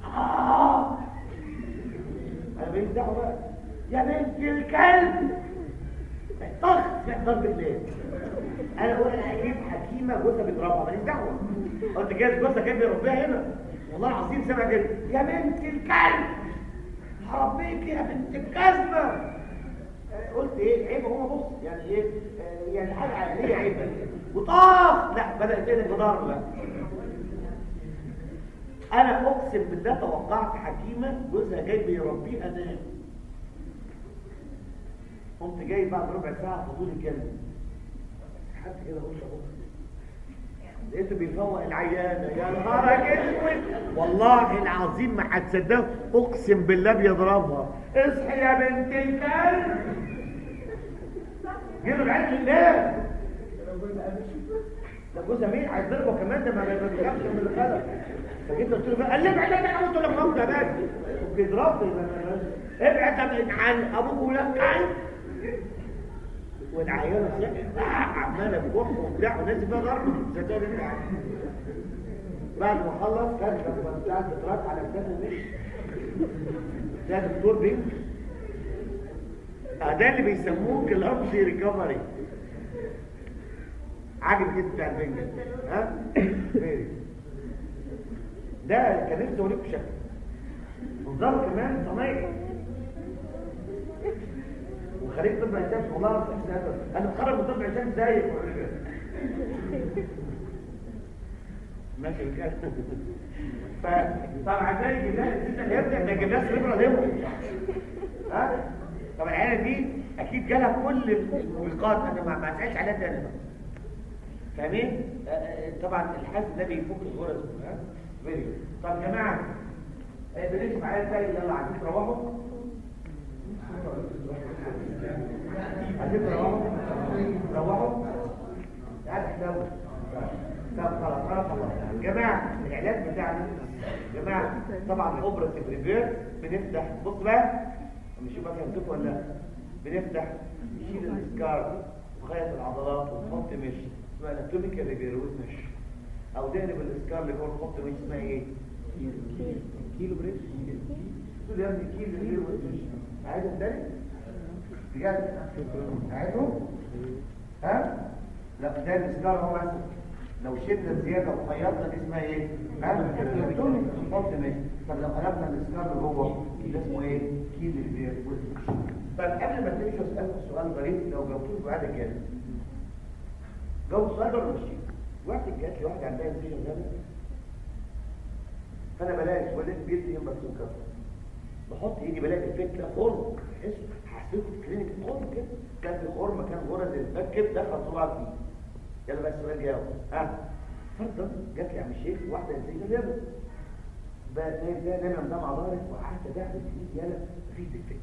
انا ماليش دعوه بقى يا بنت الكلب طخ سمعت ضرب الليل انا اقول انا اجيب حكيمه جوزها بيضربها ماليش دعوه قلت جايز جوزها كان بيربيها هنا والله العظيم سمع كده يا بنت الكلب هربيك يا بنت الكذبه قلت ايه عيب هو بص يعني ايه آه يعني حاجه عاديه عيب وطاخ لا بدات تقلب بضرب بقى انا اقسم بالله توقعت حكيمه جوزها جاي بيربيها نام قمت جاي بعد ربع ساعه فضول الكلمه حد كده اقول له لقيته بيفوق العيانه يا نهارك اسود والله العظيم ما هتصدقوا اقسم بالله بيضربها اصحي يا بنت الكلب جيبوا العيال لله جوزها مين عايز ضربه كمان ده ما ما بيخافش من اللي خلق فجيت قلت له بقى قال لي ابعد عنك قلت له خلاص يا باشا وبيضربني ابعد عن ابوك ولك عن والعيال عماله بجح وبتاع والناس بقى ضرب زيتون انت عارف. بعد ما خلص كان لما بتاع بتراك على كتافه ومشي ده دكتور بينك آه، ده اللي بيسموه كلامسي ريكفري عاجب جدا بتاع البنج ها فيري. ده كان نفسي اوريكم شكل والظهر كمان صنايعي وخريج طب عين شمس والله العظيم احسن هذا انا متخرج من طب عين شمس زيك ماشي كده فطبعا ده يجيب لها الست اللي يبدا ده يجيب لها سليبرا ليمو ها طبعا العيله دي اكيد جالها كل الموبقات انا ما ما اسالش عليها تاني بقى. فاهمين آه، آه، طبعا الحزم ده بيفك الغرز ها فيديو طب يا جماعه آه، بنمشي معايا ازاي يلا عايزين تروحوا عايزين تروحوا روحوا قاعد احلو طب خلاص خلاص خلاص جماعه العلاج بتاعنا جماعه طبعا اوبرا بريفير بنفتح بص بقى نشوف بقى فهمتكم ولا لا بنفتح نشيل السكار وخيط العضلات ونحط مش اسمها اناتوميكال ريفير مش او نقلب السكار اللي جوه نحط مش اسمها ايه كيلو بريش تقول يا ابني كيلو ريفير مش عايزهم تاني بجد عايزهم ها لا ده السكار هو بس لو شلنا زياده وخيطنا دي اسمها ايه ها اناتوميك نحط مش طب لو قلبنا السكار اللي جوه ده اسمه ايه كيلو ريفير طيب قبل ما تمشوا اسالكم سؤال غريب لو جاوبتوه بعد كده جاوب السؤال ده ولا مش واحد جات لي واحده عندها انفيشن جامد فانا بلاقي ولد بيدي يوم مكتوب كده بحط ايدي بلاقي الفيك كده خرم حس حسيت في كلينيك خرم كده كان في خرم كان غرز الفك دخل صباعك فيه يلا بقى السؤال جاوب ها فرضا جات لي يا عم الشيخ واحده انفيشن جامد بقى نايم ده نايم قدام على ظهري وقعدت ادعبس ايدي يلا مفيش ديفكت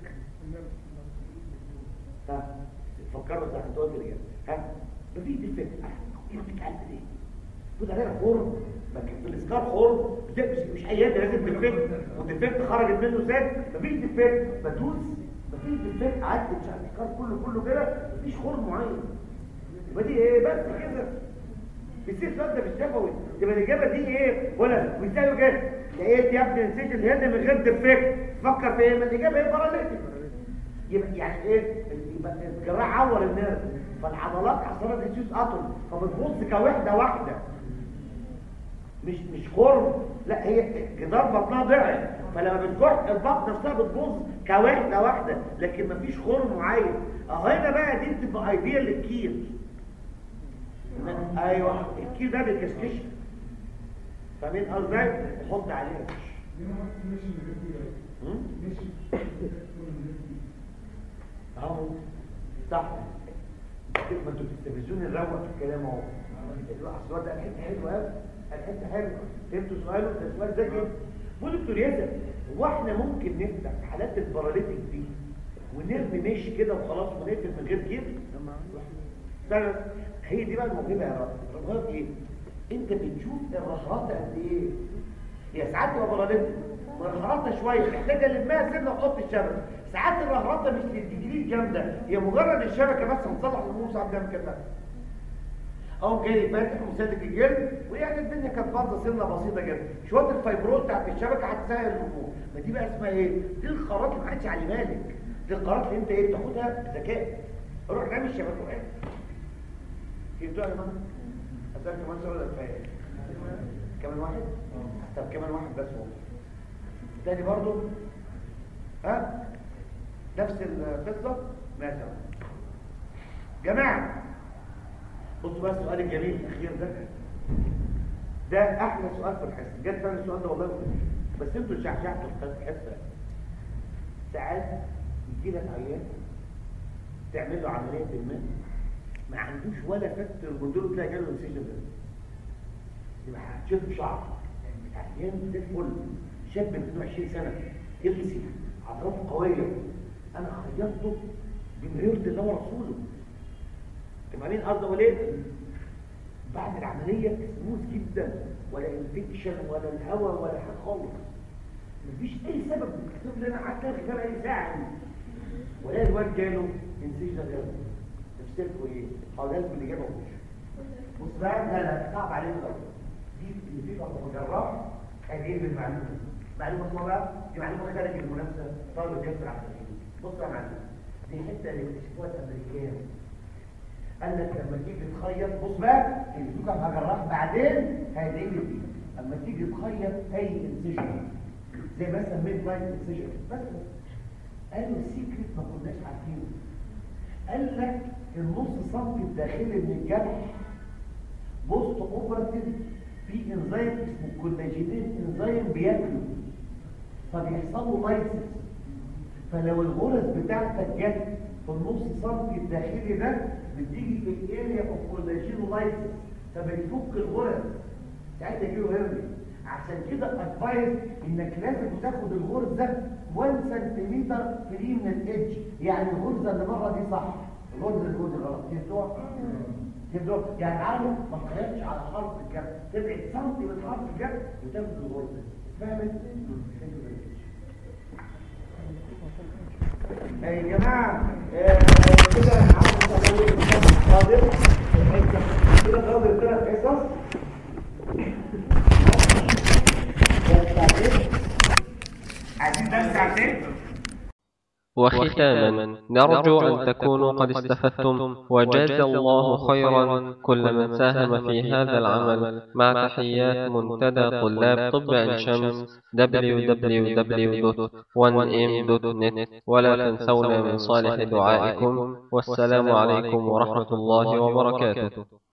ها فكروا صح انت قلت لي ها مفيش ديفكت ايه بتتكلم ليه تقول عليها خرم ما كان الاسكار خرم مش مش اي حاجه لازم ديفكت والديفكت خرجت منه سات مفيش ديفكت بدوس مفيش ديفكت عدت مش على الاسكار كله كله كده مفيش خرم معين يبقى دي ايه بس كده بيصير السؤال ده في الشفوي تبقى الاجابه دي ايه ولا وازاي كده لقيت يا ابني نسيت الهند من غير ديفكت فكر في ايه ما الاجابه ايه باراليتيك يبقى يعني ايه يبقى الجراح عور النيرف فالعضلات حصلت ديسيوس اتوم فبتبص كوحده واحده مش مش خرم لا هي جدار بطنها ضعف فلما بتكح البطن نفسها بتبوظ كوحده واحده لكن مفيش خرم معين اهو هنا بقى دي بتبقى ايديال للكيل ايوه الكيل ده بيكشكش فاهمين قصدي حط عليها هم؟ اهو صح ما انتوا بتستفزوني نروق في الكلام اهو السؤال ده الحته حلوه قوي الحته حلوه فهمتوا سؤاله ده سؤال ذكي بقول دكتور ياسر هو احنا ممكن نفتح حالات الباراليتيك دي ونرمي مش كده وخلاص ونقفل من غير كده فعلا هي دي بقى الموهبه يا رب الموهبه ايه انت بتشوف الرهرات قد ايه هي ساعات تبقى باراليتيك مرهراتها شويه محتاجه لمها سنه وحط الشبكه ساعات الرهرطه مش للتجديد جامده هي مجرد الشبكه بس هتصلح الامور ساعات بنعمل كده اهو جاي فاتح ومسدك الجلد ويعني الدنيا كانت برضه سنه بسيطه جدا شويه الفايبروز بتاعت الشبكه هتسهل الامور ما دي بقى اسمها ايه دي القرارات اللي ما حدش على بالك دي القرارات اللي انت ايه بتاخدها بذكاء روح رامي الشبكه وقع فهمتوا يا جماعه اسالك كمان سؤال ولا كفايه كمان واحد طب كمان واحد بس هو تاني برضه ها نفس القصه ماشي جماعه بصوا بقى السؤال الجميل الاخير ده ده احلى سؤال في الحصه جت فعلا السؤال ده والله بس انتوا شعشعتوا في الحصه ساعات يجي لك عيان تعمل له عمليه ما ما عندوش ولا فت الجندول تلاقي جاله انسيجن ده يبقى هتشوف شعر عيان زي الفل شاب من 22 سنه يغسل عضلاته قويه انا خيطته بمليون الله ورسوله تبقى مين قصده وليه بعد العمليه سموث جدا ولا انفكشن ولا الهواء ولا حاجه خالص مفيش اي سبب الطفل ده انا قعدت ارغي بقى لي ساعه ولا الواد جاله انسجن غير تفتكروا ايه؟ هقولها لكم الاجابه مش بص بقى لا لا صعب عليكم قوي دي اللي فيه برضه جراح هيجيب بالمعلومه معلومه اسمها بقى دي معلومه خارج المنافسه طالب ياسر عبد الحليم بص يا معلم دي حته اللي اكتشفوها الامريكان قال لك لما تيجي تخيط بص بقى اللي فيه كان جراح بعدين هيدعي دي اما تيجي تخيط اي انسجن زي مثلا ميد لاين انسجن بس قالوا السيكريت ما كناش عارفينه قال لك النص سم الداخلي من الجرح بوست اوبراتيف في انزيم اسمه كولاجينين انزيم بياكله فبيحصل له لايسنس فلو الغرز بتاعتك جت في النص سم الداخلي ده بتيجي في الاريا اوف كولاجين لايسنس فبيفك الغرز ساعتها يجيله هيرمي عشان كده ادفايس انك لازم تاخد الغرز ده 1 سنتيمتر فري من الادج يعني الغرزه اللي بره دي صح الغرزه اللي جوه غلط تبدوها تبدوها يعني عارف ما تخيلش على حرف الجر تبعد سنتي من حرف الجر وتاخد الغرزه فهمت؟ يا جماعه آه، كده عاوز اقول فاضل كده فاضل ثلاث حصص عايزين بس ساعتين وختاما نرجو أن تكونوا قد استفدتم وجاز الله خيرا كل من ساهم في هذا العمل مع تحيات منتدى طلاب طب عين شمس www.1m.net ولا تنسونا من صالح دعائكم والسلام عليكم ورحمة الله وبركاته